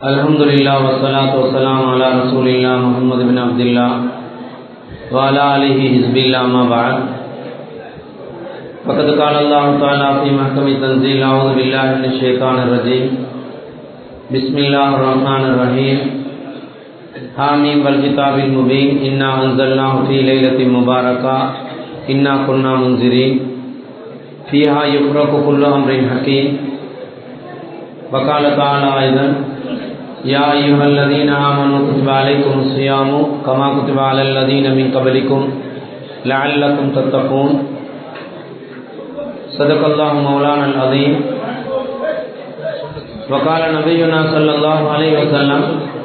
الحمد لله والصلاة والسلام على رسول الله محمد بن عبد الله وعلى آله حزب الله ما بعد فقد قال الله تعالى في محكم تنزيل أعوذ بالله من الشيطان الرجيم بسم الله الرحمن الرحيم حاميم والكتاب المبين إنا أنزلناه في ليلة مباركة إنا كنا منذرين فيها يفرق كل أمر حكيم وقال تعالى أيضا يا أيها الذين آمنوا كتب عليكم الصيام كما كتب على الذين من قبلكم لعلكم تتقون صدق الله مولانا العظيم وقال نبينا صلى الله عليه وسلم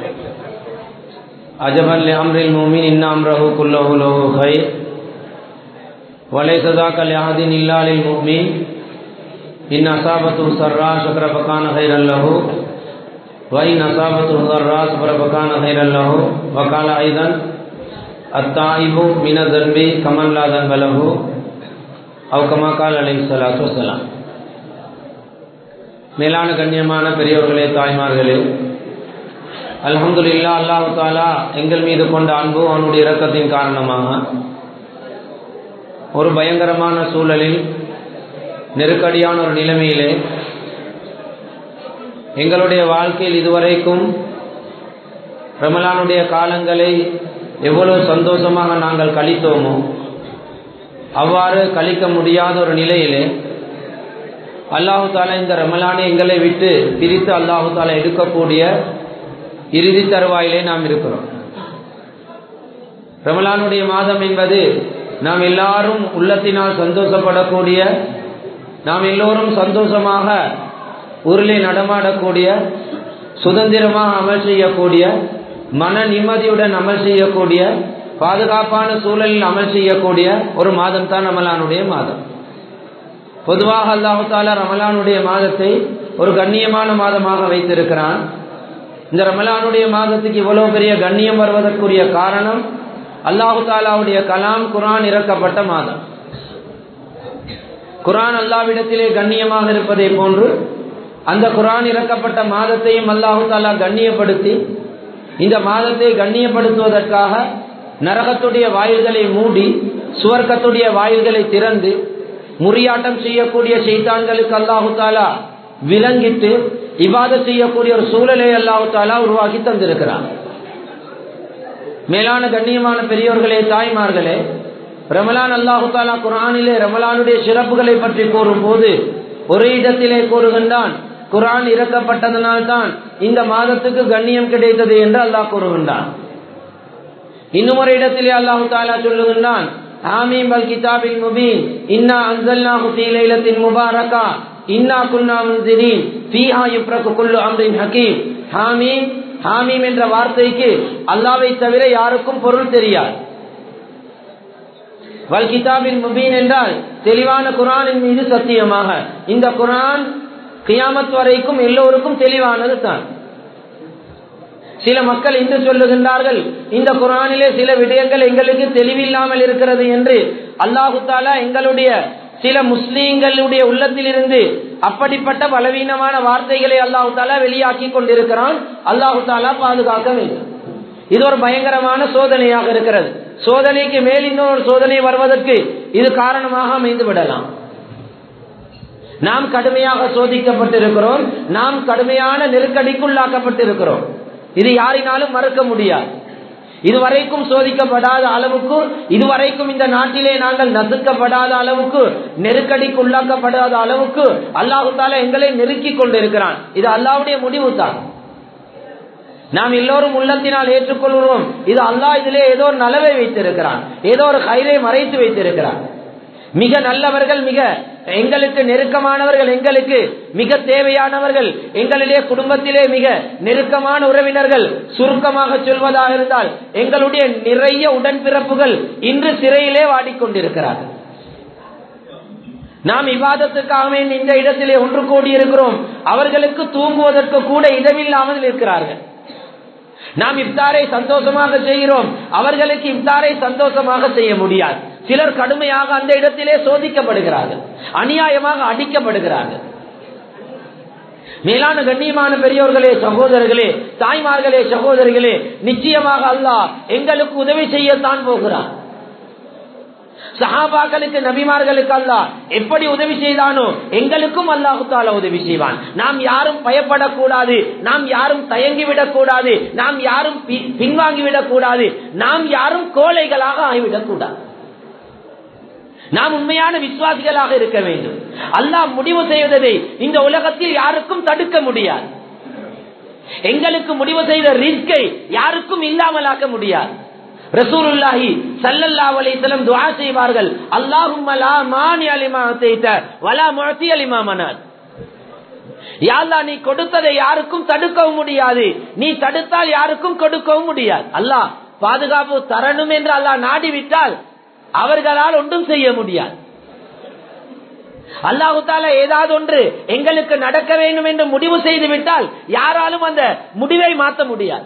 عجبا لأمر المؤمن إن أمره كله له خير وليس ذاك لأحد إلا للمؤمن إن أصابته سراء شكر فكان خيرا له وإن أصابته ضراء صبر فكان خيرا له وقال أيضا التائب من الذنب كمن لا ذنب له أو كما قال عليه الصلاة والسلام மேலான கண்ணியமான பெரியவர்களே தாய்மார்களே அல்ஹம்துலில்லா அல்லாஹு தாலா எங்கள் மீது கொண்ட அன்பு அவனுடைய இரக்கத்தின் காரணமாக ஒரு பயங்கரமான சூழலில் நெருக்கடியான ஒரு நிலைமையிலே எங்களுடைய வாழ்க்கையில் இதுவரைக்கும் ரமலானுடைய காலங்களை எவ்வளவு சந்தோஷமாக நாங்கள் கழித்தோமோ அவ்வாறு கழிக்க முடியாத ஒரு நிலையிலே அல்லாஹு தாலா இந்த ரமலானை எங்களை விட்டு பிரித்து அல்லாஹு தாலா எடுக்கக்கூடிய இறுதி தருவாயிலே நாம் இருக்கிறோம் ரமலானுடைய மாதம் என்பது நாம் எல்லாரும் உள்ளத்தினால் சந்தோஷப்படக்கூடிய நாம் எல்லோரும் சந்தோஷமாக ஊரிலே நடமாடக்கூடிய சுதந்திரமாக அமல் செய்யக்கூடிய மன நிம்மதியுடன் அமல் செய்யக்கூடிய பாதுகாப்பான சூழலில் அமல் செய்யக்கூடிய ஒரு மாதம் தான் ரமலானுடைய மாதம் பொதுவாக அல்லாஹு தாலா ரமலானுடைய மாதத்தை ஒரு கண்ணியமான மாதமாக வைத்திருக்கிறான் இந்த ரமலானுடைய மாதத்துக்கு இவ்வளவு பெரிய கண்ணியம் வருவதற்குரிய காரணம் அல்லாஹு தாலாவுடைய கலாம் குரான் இறக்கப்பட்ட மாதம் குரான் அல்லாவிடத்திலே கண்ணியமாக இருப்பதை போன்று அந்த குரான் இறக்கப்பட்ட மாதத்தையும் அல்லாஹு தாலா கண்ணியப்படுத்தி இந்த மாதத்தை கண்ணியப்படுத்துவதற்காக நரகத்துடைய வாயில்களை மூடி சுவர்க்கத்துடைய வாயில்களை திறந்து முறியாட்டம் செய்யக்கூடிய செய்தான்களுக்கு அல்லாஹு தாலா விலங்கிட்டு இவாத செய்யக்கூடிய ஒரு சூழலை அல்லாஹு தாலா உருவாக்கி தந்திருக்கிறான் மேலான கண்ணியமான பெரியோர்களே தாய்மார்களே ரமலான் அல்லாஹு தாலா குரானிலே ரமலானுடைய சிறப்புகளை பற்றி கூறும் போது ஒரு இடத்திலே கூறுகின்றான் குரான் இறக்கப்பட்டதனால்தான் இந்த மாதத்துக்கு கண்ணியம் கிடைத்தது என்று அல்லாஹ் கூறுகின்றான் இன்னும் ஒரு இடத்திலே அல்லாஹு தாலா சொல்லுகின்றான் ஆமீம் அல் கிதாபில் முபீன் இன்னா அன்சல்னாஹு ஃபீ லைலத்தின் முபாரகா இன்னா குன்னா முன்சிரீன் ஃபீஹா யுஃப்ரகு குல்லு அம்ரின் ஹகீம் ஹாமீம் ஹாமீம் என்ற வார்த்தைக்கு அல்லாவை தவிர யாருக்கும் பொருள் தெரியாது வல் கிதாபின் முபீன் என்றால் தெளிவான குரானின் மீது சத்தியமாக இந்த குரான் கியாமத் வரைக்கும் எல்லோருக்கும் தெளிவானது தான் சில மக்கள் இன்று சொல்லுகின்றார்கள் இந்த குரானிலே சில விடயங்கள் எங்களுக்கு தெளிவில்லாமல் இருக்கிறது என்று அல்லாஹு தாலா எங்களுடைய சில முஸ்லீம்களுடைய உள்ளத்திலிருந்து அப்படிப்பட்ட பலவீனமான வார்த்தைகளை அல்லாஹு தாலா வெளியாக்கி கொண்டிருக்கிறான் அல்லாஹு தாலா பாதுகாக்க வேண்டும் இது ஒரு பயங்கரமான சோதனையாக இருக்கிறது சோதனைக்கு மேல் இன்னொரு சோதனை வருவதற்கு இது காரணமாக அமைந்து விடலாம் நாம் கடுமையாக சோதிக்கப்பட்டிருக்கிறோம் நாம் கடுமையான நெருக்கடிக்குள்ளாக்கப்பட்டிருக்கிறோம் இது யாரினாலும் மறுக்க முடியாது இதுவரைக்கும் சோதிக்கப்படாத அளவுக்கு இதுவரைக்கும் இந்த நாட்டிலே நாங்கள் நசுக்கப்படாத அளவுக்கு நெருக்கடிக்கு உள்ளாக்கப்படாத அளவுக்கு அல்லாஹு தாலா எங்களை நெருக்கி கொண்டிருக்கிறான் இது அல்லாவுடைய முடிவு தான் நாம் எல்லோரும் உள்ளத்தினால் ஏற்றுக்கொள்கிறோம் இது அல்லாஹ் இதிலே ஏதோ ஒரு நலவை வைத்திருக்கிறான் ஏதோ ஒரு கயிறை மறைத்து வைத்திருக்கிறான் மிக நல்லவர்கள் மிக எங்களுக்கு நெருக்கமானவர்கள் எங்களுக்கு மிக தேவையானவர்கள் எங்களுடைய குடும்பத்திலே மிக நெருக்கமான உறவினர்கள் சுருக்கமாக சொல்வதாக இருந்தால் எங்களுடைய நிறைய உடன்பிறப்புகள் இன்று சிறையிலே வாடிக்கொண்டிருக்கிறார்கள் நாம் விவாதத்துக்காக இந்த இடத்திலே ஒன்று கூடி இருக்கிறோம் அவர்களுக்கு தூங்குவதற்கு கூட இடமில்லாமல் இருக்கிறார்கள் நாம் இப்தாரை சந்தோஷமாக செய்கிறோம் அவர்களுக்கு இப்தாரை சந்தோஷமாக செய்ய முடியாது சிலர் கடுமையாக அந்த இடத்திலே சோதிக்கப்படுகிறார்கள் அநியாயமாக அடிக்கப்படுகிறார்கள் மேலான கண்ணியமான பெரியோர்களே சகோதரர்களே தாய்மார்களே சகோதரிகளே நிச்சயமாக அல்லாஹ் எங்களுக்கு உதவி செய்யத்தான் போகிறார் சஹாபாக்களுக்கு நபிமார்களுக்கு அல்லாஹ் எப்படி உதவி செய்தானோ எங்களுக்கும் அல்லாஹு தாலா உதவி செய்வான் நாம் யாரும் பயப்படக்கூடாது நாம் யாரும் தயங்கிவிடக் கூடாது நாம் யாரும் பின்வாங்கிவிடக் கூடாது நாம் யாரும் கோழைகளாக ஆகிவிடக் கூடாது நாம் உண்மையான விசுவாசிகளாக இருக்க வேண்டும் அல்லாஹ் முடிவு செய்வதை இந்த உலகத்தில் யாருக்கும் தடுக்க முடியாது எங்களுக்கு முடிவு செய்த ரிஸ்கை யாருக்கும் இல்லாமலாக்க முடியாது ரசூலுல்லாஹி ஸல்லல்லாஹு அலைஹி வஸல்லம் துஆ செய்வார்கள் அல்லாஹும்ம லா மானி அலிமா அதைத வலா முஅதி அலிமா மனாத் யா அல்லாஹ் நீ கொடுத்ததை யாருக்கும் தடுக்கவும் முடியாது நீ தடுத்தால் யாருக்கும் கொடுக்கவும் முடியாது அல்லாஹ் பாதுகாப்பு தரணும் என்று அல்லாஹ் நாடி விட்டால் அவர்களால் ஒன்றும் செய்ய முடியாது அல்லாஹு தாலா ஏதாவது ஒன்று எங்களுக்கு நடக்க வேண்டும் என்று முடிவு செய்து விட்டால் யாராலும் அந்த முடிவை மாற்ற முடியாது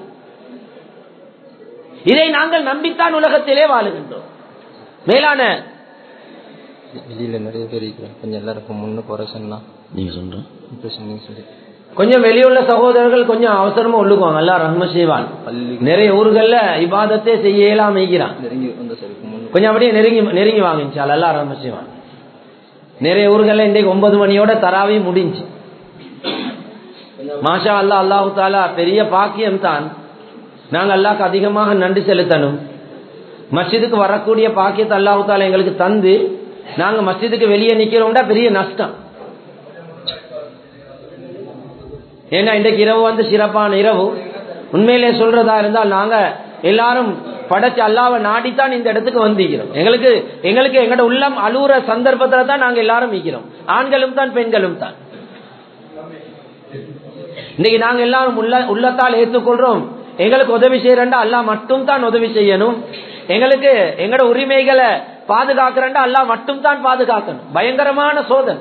இதை நாங்கள் நம்பித்தான் உலகத்திலே வாழுகின்றோம் மேலான வெளியில நிறைய பேர் இருக்கிறாங்க கொஞ்சம் எல்லாருக்கும் முன்ன போற சொன்னா நீங்க சொல்றேன் இப்ப சொன்னீங்க சொல்லி கொஞ்சம் வெளியுள்ள சகோதரர்கள் கொஞ்சம் அவசரமா உள்ளுக்குவாங்க எல்லாம் ரஹ்ம செய்வான் பள்ளி நிறைய ஊர்கள்ல இபாதத்தே செய்ய இயலாம இருக்கிறான் நெருங்கி வந்த சரி முன்ன கொஞ்சம் அப்படியே நெருங்கி நெருங்கி வாங்கிச்சால் எல்லாம் ரஹ்ம செய்வான் நிறைய ஊர்கள்ல இன்றைக்கு ஒன்பது மணியோட தராவி முடிஞ்சு மாஷா அல்லா அல்லாஹு தாலா பெரிய பாக்கியம் தான் நாங்க அல்லாஹ்க்கு அதிகமாக நன்றி செலுத்தணும் மஸ்ஜிதுக்கு வரக்கூடிய பாக்கியத்தை அல்லாஹு தாலா எங்களுக்கு தந்து நாங்க மஸ்ஜிதுக்கு வெளியே நிக்கிறோம்டா பெரிய நஷ்டம் ஏன்னா இன்றைக்கு இரவு வந்து சிறப்பான இரவு உண்மையிலே சொல்றதா இருந்தால் நாங்க எல்லாரும் படைச்சு அல்லாவை நாடித்தான் இந்த இடத்துக்கு வந்திருக்கிறோம் எங்களுக்கு எங்களுக்கு எங்களோட உள்ளம் அழுகுற சந்தர்ப்பத்துல தான் நாங்க எல்லாரும் நிற்கிறோம் ஆண்களும் தான் பெண்களும் தான் இன்னைக்கு நாங்க எல்லாரும் உள்ள உள்ளத்தால் ஏற்றுக்கொள்றோம் எங்களுக்கு உதவி செய்யறா அல்லாஹ் மட்டும் தான் உதவி செய்யணும் எங்களுக்கு எங்களோட உரிமைகளை பாதுகாக்கிறா அல்லாஹ் மட்டும் தான் பாதுகாக்கணும் பயங்கரமான சோதனை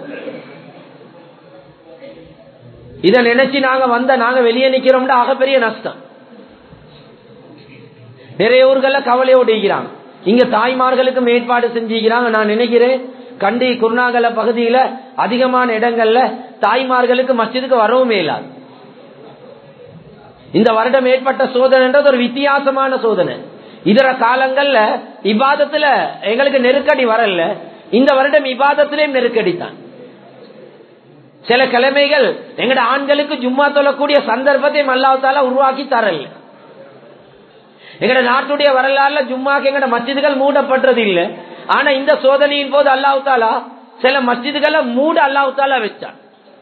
இதை நினைச்சு நாங்க வந்த நாங்க வெளியே நிக்கிறோம்னா ஆகப்பெரிய நஷ்டம் நிறைய ஊர்கள்ல கவலையோடு இருக்கிறாங்க இங்க தாய்மார்களுக்கும் ஏற்பாடு செஞ்சுக்கிறாங்க நான் நினைக்கிறேன் கண்டி குருநாகல பகுதியில அதிகமான இடங்கள்ல தாய்மார்களுக்கு மஸ்ஜிதுக்கு வரவும் இயலாது இந்த வருடம் ஏற்பட்ட சோதனைன்றது ஒரு வித்தியாசமான சோதனை இதர காலங்கள்ல இபாதத்துல எங்களுக்கு நெருக்கடி வரல இந்த வருடம் இபாதத்திலேயும் நெருக்கடி தான் சில கிழமைகள் எங்கட ஆண்களுக்கு ஜும்மா தொழக்கூடிய சந்தர்ப்பத்தை மல்லாத்தால உருவாக்கி தரல எங்கட நாட்டுடைய வரலாறுல ஜும்மாக்கு எங்கட மஸ்ஜிதுகள் மூடப்படுறது இல்லை ஆனா இந்த சோதனையின் போது அல்லாஹு தாலா சில மஸ்ஜிதுகளை மூட அல்லாஹு தாலா வச்சான்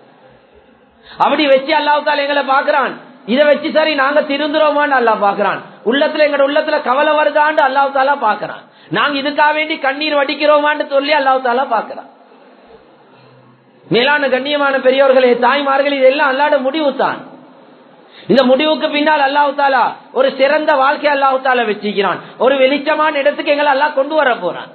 அப்படி வச்சு அல்லாஹு தாலா எங்களை பாக்குறான் இதை வச்சு சரி நாங்க திருந்துறோமான்னு அல்லா பாக்குறான் உள்ளத்துல எங்கட உள்ளத்துல கவலை வருதான்னு அல்லாஹு தாலா பாக்குறான் நாங்க இதுக்காக வேண்டி கண்ணீர் வடிக்கிறோமான்னு சொல்லி அல்லாஹு தாலா பாக்குறான் மேலான கண்ணியமான பெரியோர்களே தாய்மார்கள் இதெல்லாம் அல்லாட முடிவு தான் இந்த முடிவுக்கு பின்னால் அல்லாஹு தாலா ஒரு சிறந்த வாழ்க்கை அல்லாஹு தாலா வச்சிருக்கிறான் ஒரு வெளிச்சமான இடத்துக்கு எங்களை எல்லாம் கொண்டு வர போறான்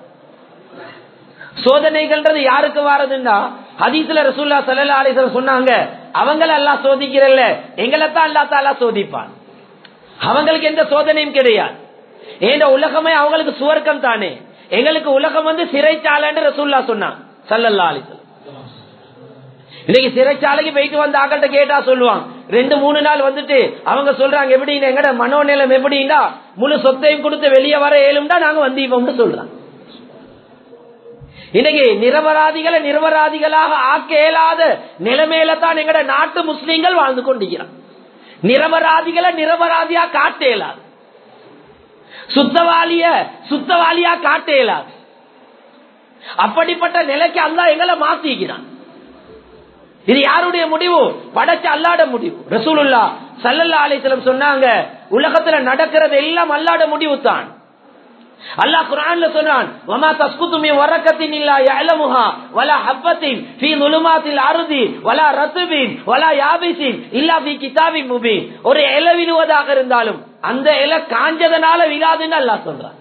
சோதனைகள்ன்றது யாருக்கு வாரதுன்னா ஹதீஸ்ல ரசூல்லா சல்லா அலிசன் சொன்னாங்க அவங்கள எல்லாம் சோதிக்கிறல்ல எங்களைத்தான் அல்லா தாலா சோதிப்பான் அவங்களுக்கு எந்த சோதனையும் கிடையாது ஏண்ட உலகமே அவங்களுக்கு சுவர்க்கம் தானே எங்களுக்கு உலகம் வந்து சிறைச்சாலைன்னு ரசூல்லா சொன்னான் சல்லல்லா அலிசன் இன்னைக்கு சிறைச்சாலைக்கு போயிட்டு வந்த ஆக்கள்கிட்ட கேட்டா சொல்லுவாங்க ரெண்டு மூணு நாள் வந்துட்டு அவங்க சொல்றாங்க எப்படி எங்கட மனோநிலம் எப்படின்னா முழு சொத்தையும் கொடுத்து வெளியே வர ஏழும்டா நாங்க வந்தீப்போம்னு சொல்றாங்க இன்னைக்கு நிரபராதிகளை நிரபராதிகளாக ஆக்க இயலாத நிலைமையில தான் எங்கட நாட்டு முஸ்லீம்கள் வாழ்ந்து கொண்டிருக்கிறான் நிரபராதிகளை நிரபராதியா காட்ட இயலாது சுத்தவாளிய சுத்தவாளியா காட்ட இயலாது அப்படிப்பட்ட நிலைக்கு அல்லா எங்களை மாத்திக்கிறான் இது யாருடைய முடிவு படைச்ச அல்லாட முடிவு ரசூலுல்லா சல்லல்லா அலிஸ்லம் சொன்னாங்க உலகத்துல நடக்கிறது எல்லாம் அல்லாட முடிவு தான் அல்லாஹ் குர்ஆன்ல சொன்னான் வமா தஸ்குது மின் வரக்கத்தின் இல்லா யஅலமுஹா வலா ஹப்பத்தின் ஃபீ ظுலுமாத்தில் அர்தி வலா ரத்பின் வலா யாபிசின் இல்லா ஃபீ கிதாபின் முபீன் ஒரு இலை விழுவதாக இருந்தாலும் அந்த இலை காஞ்சதனால விழாதுன்னு அல்லாஹ் சொல்றான்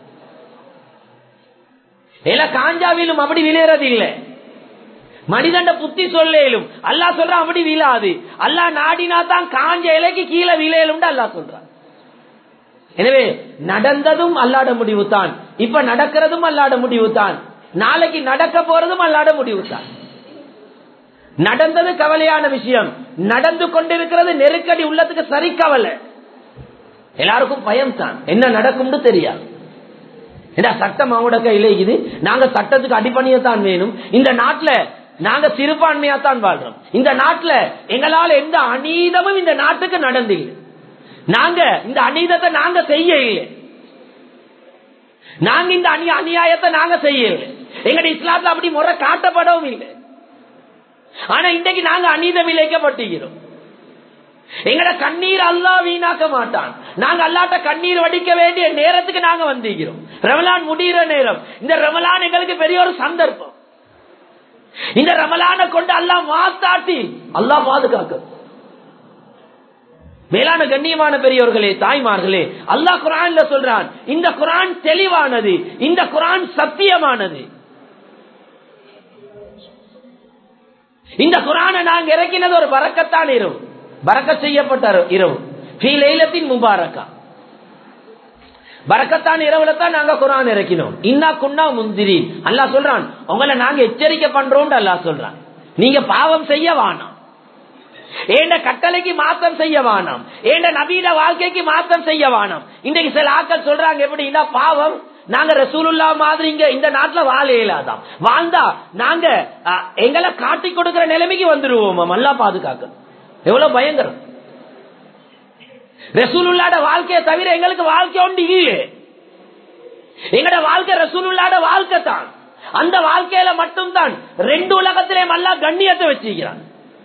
இலை காஞ்சாவிலும் அப்படி விழுறது இல்லை மனிதண்ட புத்தி சொல்லும் அல்லா சொல்றான் அப்படி விழாது அல்லா நாடினா தான் காஞ்ச இலைக்கு கீழே விளையலும் அல்லா சொல்றான் எனவே நடந்ததும் அல்லாட முடிவு தான் இப்ப நடக்கிறதும் அல்லாட முடிவு தான் நாளைக்கு நடக்க போறதும் அல்லாட முடிவு தான் நடந்தது கவலையான விஷயம் நடந்து கொண்டிருக்கிறது நெருக்கடி உள்ளதுக்கு சரி கவலை எல்லாருக்கும் பயம் தான் என்ன நடக்கும்னு தெரியாது ஏன்னா சட்டம் அவங்களோட கையில இருக்குது நாங்க சட்டத்துக்கு அடிப்பணியத்தான் வேணும் இந்த நாட்டுல நாங்க சிறுபான்மையா தான் வாழ்றோம் இந்த நாட்டுல எங்களால எந்த அநீதமும் இந்த நாட்டுக்கு நடந்தில்லை நாங்க இந்த அநீதத்தை நாங்க செய்ய இல்லை நாங்க இந்த அநி அநியாயத்தை நாங்க செய்யல எங்கட இஸ்லாத்துல அப்படி முறை காட்டப்படவும் இல்லை ஆனா இன்றைக்கு நாங்க அநீதம் இழைக்கப்பட்டுகிறோம் எங்கட கண்ணீர் அல்லா வீணாக்க மாட்டான் நாங்க அல்லாட்ட கண்ணீர் வடிக்க வேண்டிய நேரத்துக்கு நாங்க வந்திருக்கிறோம் ரமலான் முடிகிற நேரம் இந்த ரமலான் எங்களுக்கு பெரிய ஒரு சந்தர்ப்பம் இந்த ரமலான கொண்டு அல்லா மாத்தாட்டி அல்லா பாதுகாக்க மேலான கண்ணியமான பெரியவர்களே தாய்மார்களே அல்லாஹ் குரான்ல சொல்றான் இந்த குரான் தெளிவானது இந்த குரான் சத்தியமானது இந்த குரானை நாங்க இறக்கினது ஒரு பறக்கத்தான் இரவு பறக்க செய்யப்பட்ட இரவு ஃபீலைலத்தின் முபாரக்கா பறக்கத்தான் இரவுல தான் நாங்க குரான் இறக்கினோம் இன்னா குன்னா முந்திரி அல்லா சொல்றான் உங்களை நாங்க எச்சரிக்கை பண்றோம் அல்லா சொல்றான் நீங்க பாவம் செய்ய வானாம் ஏண்ட கட்டளைக்கு மாற்றம் செய்ய வானாம் ஏண்ட நவீன வாழ்க்கைக்கு மாற்றம் செய்ய வானாம் இன்றைக்கு சில ஆட்கள் சொல்றாங்க எப்படின்னா பாவம் நாங்க ரசூலுல்லா மாதிரி இங்க இந்த நாட்டுல வாழ இயலாதான் வாழ்ந்தா நாங்க அஹ், எங்களை காட்டி கொடுக்கிற நிலைமைக்கு வந்துருவோம் அல்லா பாதுகாக்க எவ்வளவு பயங்கரம் ரசூலுல்லாட வாழ்க்கையை தவிர எங்களுக்கு வாழ்க்கை ஒன்று இல்லை எங்கட வாழ்க்கை ரசூலுல்லாட வாழ்க்கை தான் அந்த வாழ்க்கையில மட்டும்தான் ரெண்டு உலகத்திலே அல்லா கண்ணியத்தை வச்சிருக்கிறான்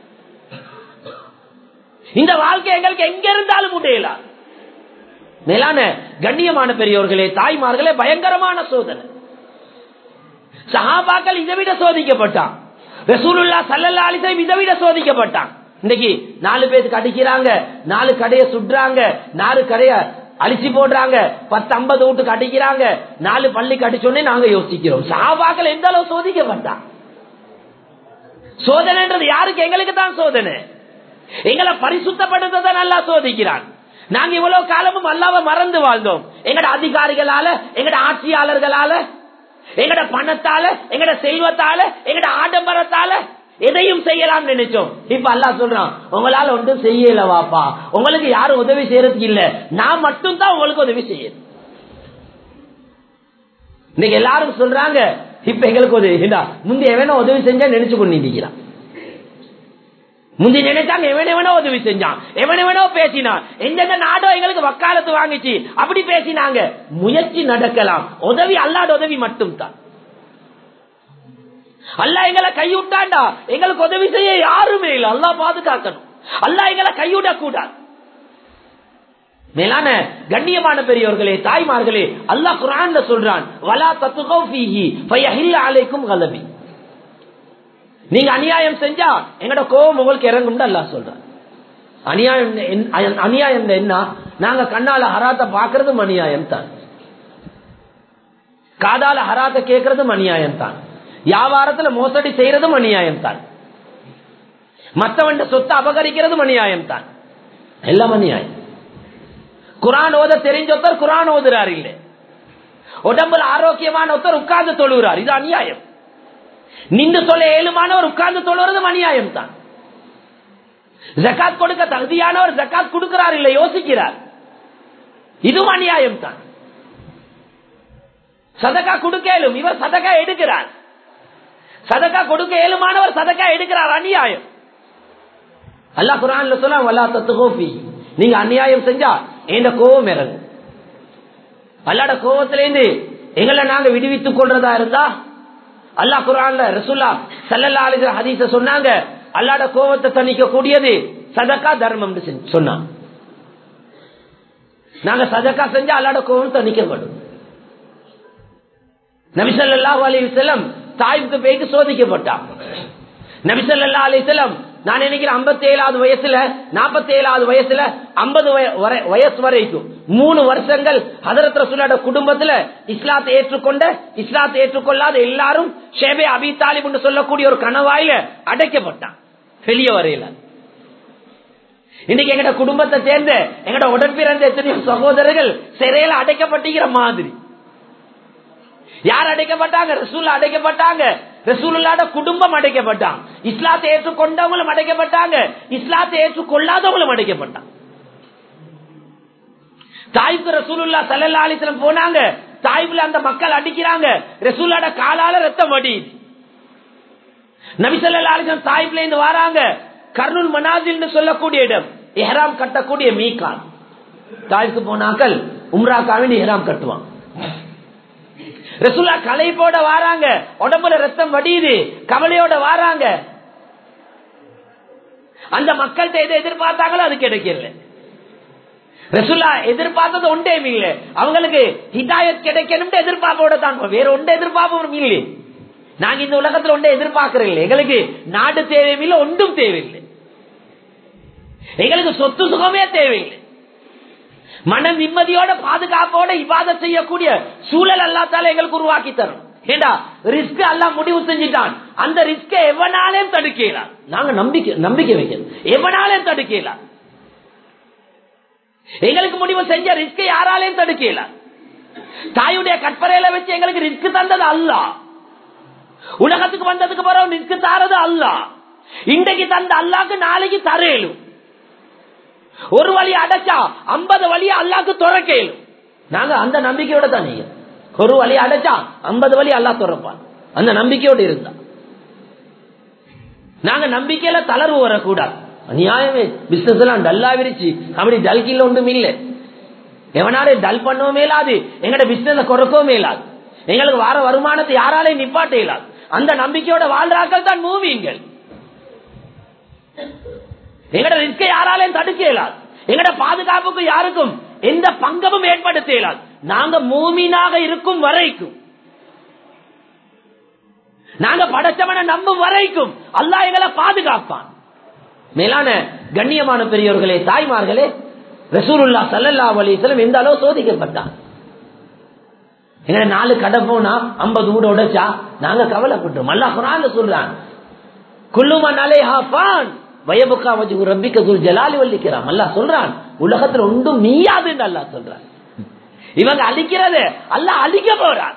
இந்த வாழ்க்கை எங்களுக்கு எங்க இருந்தாலும் முடியல மேலான கண்ணியமான பெரியோர்களே தாய்மார்களே பயங்கரமான சோதனை சஹாபாக்கள் இதை விட சோதிக்கப்பட்டான் ரசூலுல்லா சல்லல்லா அலிசைம் இதை விட சோதிக்கப்பட்டான் இன்னைக்கு நாலு பேருக்கு அடிக்கிறாங்க நாலு கடைய சுடுறாங்க நாலு கடைய அழிச்சு போடுறாங்க பத்து ஐம்பது வீட்டுக்கு அடிக்கிறாங்க நாலு பள்ளிக்கு அடிச்சோன்னே நாங்க யோசிக்கிறோம் சாபாக்கள் எந்த அளவு சோதிக்கப்பட்டான் சோதனைன்றது யாருக்கு எங்களுக்கு தான் சோதனை எங்களை பரிசுத்தப்படுத்த நல்லா சோதிக்கிறான் நாங்க இவ்வளவு காலமும் அல்லாவ மறந்து வாழ்ந்தோம் எங்கட அதிகாரிகளால எங்கட ஆட்சியாளர்களால எங்கட பணத்தால எங்கட செல்வத்தால எங்கட ஆடம்பரத்தால எதையும் செய்யலாம் நினைச்சோம் இப்ப அல்லா சொல்றான் உங்களால ஒன்றும் செய்யல வாப்பா உங்களுக்கு யாரும் உதவி செய்யறதுக்கு இல்ல நான் மட்டும் தான் உங்களுக்கு உதவி செய்யணும் இன்னைக்கு எல்லாரும் சொல்றாங்க இப்ப எங்களுக்கு உதவி முந்தி எவனோ உதவி செஞ்சா நினைச்சு கொண்டிருக்கிறான் முந்தி நினைச்சாங்க எவன் எவனோ உதவி செஞ்சான் எவன் எவனோ பேசினான் எந்தெந்த நாடோ எங்களுக்கு வக்காலத்து வாங்கிச்சு அப்படி பேசினாங்க முயற்சி நடக்கலாம் உதவி அல்லாத உதவி மட்டும் தான் அல்லா எங்களை கைவிட்டாண்டா எங்களுக்கு உதவி செய்ய யாருமே இல்லை அல்லா பாதுகாக்கணும் அல்லா எங்களை கைவிட கூடாது மேலான கண்ணியமான பெரியவர்களே தாய்மார்களே அல்லாஹ் குரான்ல சொல்றான் வலா தத்துகோ ஃபீஹி ஃபயஹில் அலைக்கும் கலபி நீங்க அநியாயம் செஞ்சா எங்கட கோபம் உங்களுக்கு இறங்கும் அல்லா சொல்றான் அநியாயம் என்ன- அநியாயம் என்ன நாங்க கண்ணால ஹராத்த பாக்குறதும் அநியாயம் தான் காதால ஹராத்த கேட்கறதும் அநியாயம் தான் வியாபாரத்துல மோசடி செய்யறதும் அநியாயம் தான் மத்தவன் சொத்தை அபகரிக்கிறதும் அநியாயம் தான் எல்லாம் அநியாயம் குரான் ஓத தெரிஞ்ச ஒருத்தர் குரான் ஓதுறாரு இல்லை உடம்புல ஆரோக்கியமான ஒருத்தர் உட்கார்ந்து தொழுகிறார் இது அநியாயம் நின்று சொல்ல ஏழுமானவர் உட்கார்ந்து தொழுறதும் அநியாயம் தான் ஜக்காத் கொடுக்க தகுதியானவர் ஜக்காத் கொடுக்கிறார் இல்லை யோசிக்கிறார் இதுவும் அநியாயம் தான் சதக்கா கொடுக்கலும் இவர் சதக்கா எடுக்கிறார் சதக்கா கொடுக்க ஏழுமானவர் சதக்கா எடுக்கிறார் அநியாயம் அல்லாஹ் குரான்ல சொல்ல வல்லா தத்துகோபி நீங்க அநியாயம் செஞ்சா எந்த கோபம் இறங்கும் அல்லாட கோபத்திலேருந்து எங்களை நாங்க விடுவித்துக் கொள்றதா இருந்தா அல்லாஹ் குரான்ல ரசூல்லா சல்லல்லா அலிக ஹதீஸ சொன்னாங்க அல்லாட கோபத்தை தணிக்க கூடியது சதக்கா தர்மம் சொன்னாங்க நாங்க சதக்கா செஞ்சா அல்லாட கோபம் தணிக்கப்படும் நபிசல்லாஹு அலி செல்லம் தாய்க்கு பேய்க்கு சோதிக்கப்பட்டான் நபிசல்லா அலி செல்லம் நான் நினைக்கிறேன் ஐம்பத்தி ஏழாவது வயசுல நாற்பத்தி ஏழாவது வயசுல ஐம்பது வயசு வரைக்கும் மூணு வருஷங்கள் ஹதரத் ரசூலோட குடும்பத்துல இஸ்லாத்தை ஏற்றுக்கொண்ட இஸ்லாத்தை ஏற்றுக்கொள்ளாத எல்லாரும் ஷேபே அபி தாலிப் என்று சொல்லக்கூடிய ஒரு கணவாயில அடைக்கப்பட்டான் வெளியே வரையில இன்னைக்கு எங்கட குடும்பத்தை சேர்ந்த எங்கட உடன்பிறந்த எத்தனையோ சகோதரர்கள் சிறையில அடைக்கப்பட்டிருக்கிற மாதிரி யார் அடைக்கப்பட்டாங்க ரசூல் அடைக்கப்பட்டாங்க ரசூலுல்லாட குடும்பம் அடைக்கப்பட்டான் இஸ்லாத்தை ஏற்றுக்கொண்டவங்களும் அடைக்கப்பட்டாங்க இஸ்லாத்தை ஏற்றுக்கொள்ளாதவங்களும் அடைக்கப்பட்டான் தாய்க்கு ரசூலுல்லா சல்லல்லா அலிஸ்லம் போனாங்க தாய்ப்புல அந்த மக்கள் அடிக்கிறாங்க ரசூல்லாட காலால ரத்தம் வடியுது நபிசல்லா அலிஸ்லம் தாய்ப்புல இருந்து வராங்க கர்னூல் மனாசில் சொல்லக்கூடிய இடம் எஹராம் கட்டக்கூடிய மீகான் தாய்க்கு போனாக்கள் உம்ராக்காவின் எஹராம் கட்டுவான் ரசூல்லா களைப்போட வாராங்க உடம்புல ரத்தம் வடியுது கவலையோட வாராங்க அந்த மக்கள்கிட்ட எதை எதிர்பார்த்தாங்களோ அது கிடைக்கல ரசுல்லா எதிர்பார்த்தது ஒன்றே இல்லை அவங்களுக்கு ஹிதாயத் கிடைக்கணும் எதிர்பார்ப்போட தான் வேற ஒன்றை எதிர்பார்ப்பும் இல்லை நாங்க இந்த உலகத்துல ஒன்றை எதிர்பார்க்கிறோம் இல்லை எங்களுக்கு நாடு தேவையில்லை ஒன்றும் தேவையில்லை எங்களுக்கு சொத்து சுகமே தேவையில்லை மன நிம்மதியோட பாதுகாப்போட இவாத செய்யக்கூடிய சூழல் அல்லாத்தால எங்களுக்கு உருவாக்கி தரும் ஏண்டா ரிஸ்க் எல்லாம் முடிவு செஞ்சுட்டான் அந்த ரிஸ்க எவனாலையும் தடுக்கலாம் நாங்க நம்பிக்கை நம்பிக்கை வைக்கணும் எவனாலையும் தடுக்கலாம் எங்களுக்கு முடிவு செஞ்ச ரிஸ்க் யாராலையும் தடுக்கல தாயுடைய கற்பரையில வச்சு எங்களுக்கு ரிஸ்க் தந்தது அல்ல உலகத்துக்கு வந்ததுக்கு பிறகு ரிஸ்க் தாரது அல்ல இன்றைக்கு தந்த அல்லாக்கு நாளைக்கு தரையலும் ஒரு வழி அடைச்சா ஐம்பது வழியை அல்லாக்கு துறக்கலும் நாங்க அந்த நம்பிக்கையோட தான் நீங்க ஒரு வழி அடைச்சா ஐம்பது வழி அல்லா துறப்பான் அந்த நம்பிக்கையோடு இருந்தா நாங்க நம்பிக்கையில தளர்வு வரக்கூடாது அநியாயமே பிசினஸ் எல்லாம் டல்லா விரிச்சு அப்படி டல்கில் ஒன்றும் இல்லை எவனாலே டல் பண்ணவும் மேலாது எங்கட பிசினஸ் குறைக்கவும் மேலாது எங்களுக்கு வார வருமானத்தை யாராலையும் நிப்பாட்ட இயலாது அந்த நம்பிக்கையோட வாழ்றாக்கள் தான் மூவிங்கள் எங்கட ரிஸ்கை யாராலையும் தடுக்க இயலாது எங்கட பாதுகாப்புக்கு யாருக்கும் எந்த பங்கமும் ஏற்படுத்த இயலாது நாங்க மூமீனாக இருக்கும் வரைக்கும் நாங்க படைச்சவனை நம்பும் வரைக்கும் அல்லாஹ் எங்களை பாதுகாப்பான் மேலான கண்ணியமான பெரியவர்களே தாய்மார்களே ரசூலுல்லா சல்லல்லா அலிஸ்லம் எந்த அளவு சோதிக்கப்பட்டான் எங்க நாலு கடை போனா ஐம்பது வீடு உடைச்சா நாங்க கவலைப்பட்டோம் அல்லா குரான் சொல்றான் குல்லுமனாலே ஹாஃபான் வயபுக்கா வஜு ரப்பிக்க துல் ஜலாலி வல்லிக்கிறான் அல்லா சொல்றான் உலகத்துல ஒன்றும் நீயாதுன்னு அல்லா சொல்றான் இவங்க அழிக்கிறது அல்ல அழிக்க போறான்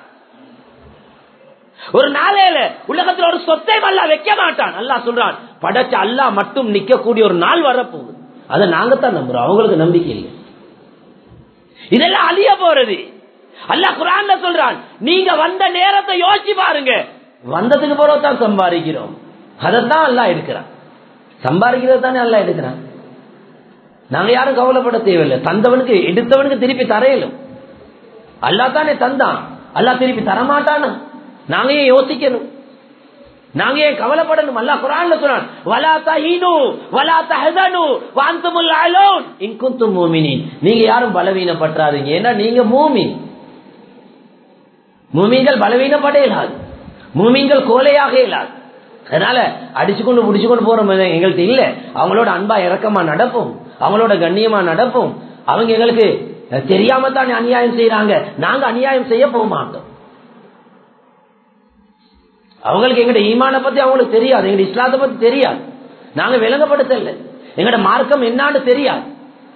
ஒரு நாளையில உலகத்துல ஒரு சொத்தை அல்ல வைக்க மாட்டான் அல்லா சொல்றான் படைச்ச அல்லா மட்டும் நிக்கக்கூடிய ஒரு நாள் வரப்போகுது அதை நாங்க தான் நம்புறோம் அவங்களுக்கு நம்பிக்கை இல்லை இதெல்லாம் அழிய போறது அல்லா குரான்ல சொல்றான் நீங்க வந்த நேரத்தை யோசிச்சு பாருங்க வந்ததுக்கு பிறகு தான் சம்பாதிக்கிறோம் அதைத்தான் அல்லா எடுக்கிறான் சம்பாதிக்கிறது தானே அல்லா எடுக்கிறான் நாங்க யாரும் கவலைப்பட தேவையில்லை தந்தவனுக்கு எடுத்தவனுக்கு திருப்பி தரையிலும் அல்லா தானே தந்தான் அல்லா திருப்பி தரமாட்டானா நாங்க ஏன் யோசிக்கணும் நாங்க ஏன் கவலைப்படணும் அல்லா குரான்ல சொல்றான் வலா தஹீனு வலா தஹதனு வாந்தமுல் அலோன் இன் குன்தும் மூமினின் நீங்க யாரும் பலவீனப்பட்டாதீங்க ஏன்னா நீங்க மூமின் மூமின்கள் பலவீனப்பட இயலாது மூமின்கள் கோலையாக இயலாது அதனால அடிச்சு கொண்டு முடிச்சு கொண்டு போற எங்கள்கிட்ட இல்ல அவங்களோட அன்பா இறக்கமா நடப்போம் அவங்களோட கண்ணியமா நடப்போம் அவங்க எங்களுக்கு தெரியாம தான் அநியாயம் செய்யறாங்க நாங்க அநியாயம் செய்ய போக மாட்டோம் அவங்களுக்கு எங்கட ஈமான பத்தி அவங்களுக்கு தெரியாது எங்க இஸ்லாத்தை பத்தி தெரியாது நாங்க விளங்கப்படுத்தல எங்கட மார்க்கம் என்னான்னு தெரியாது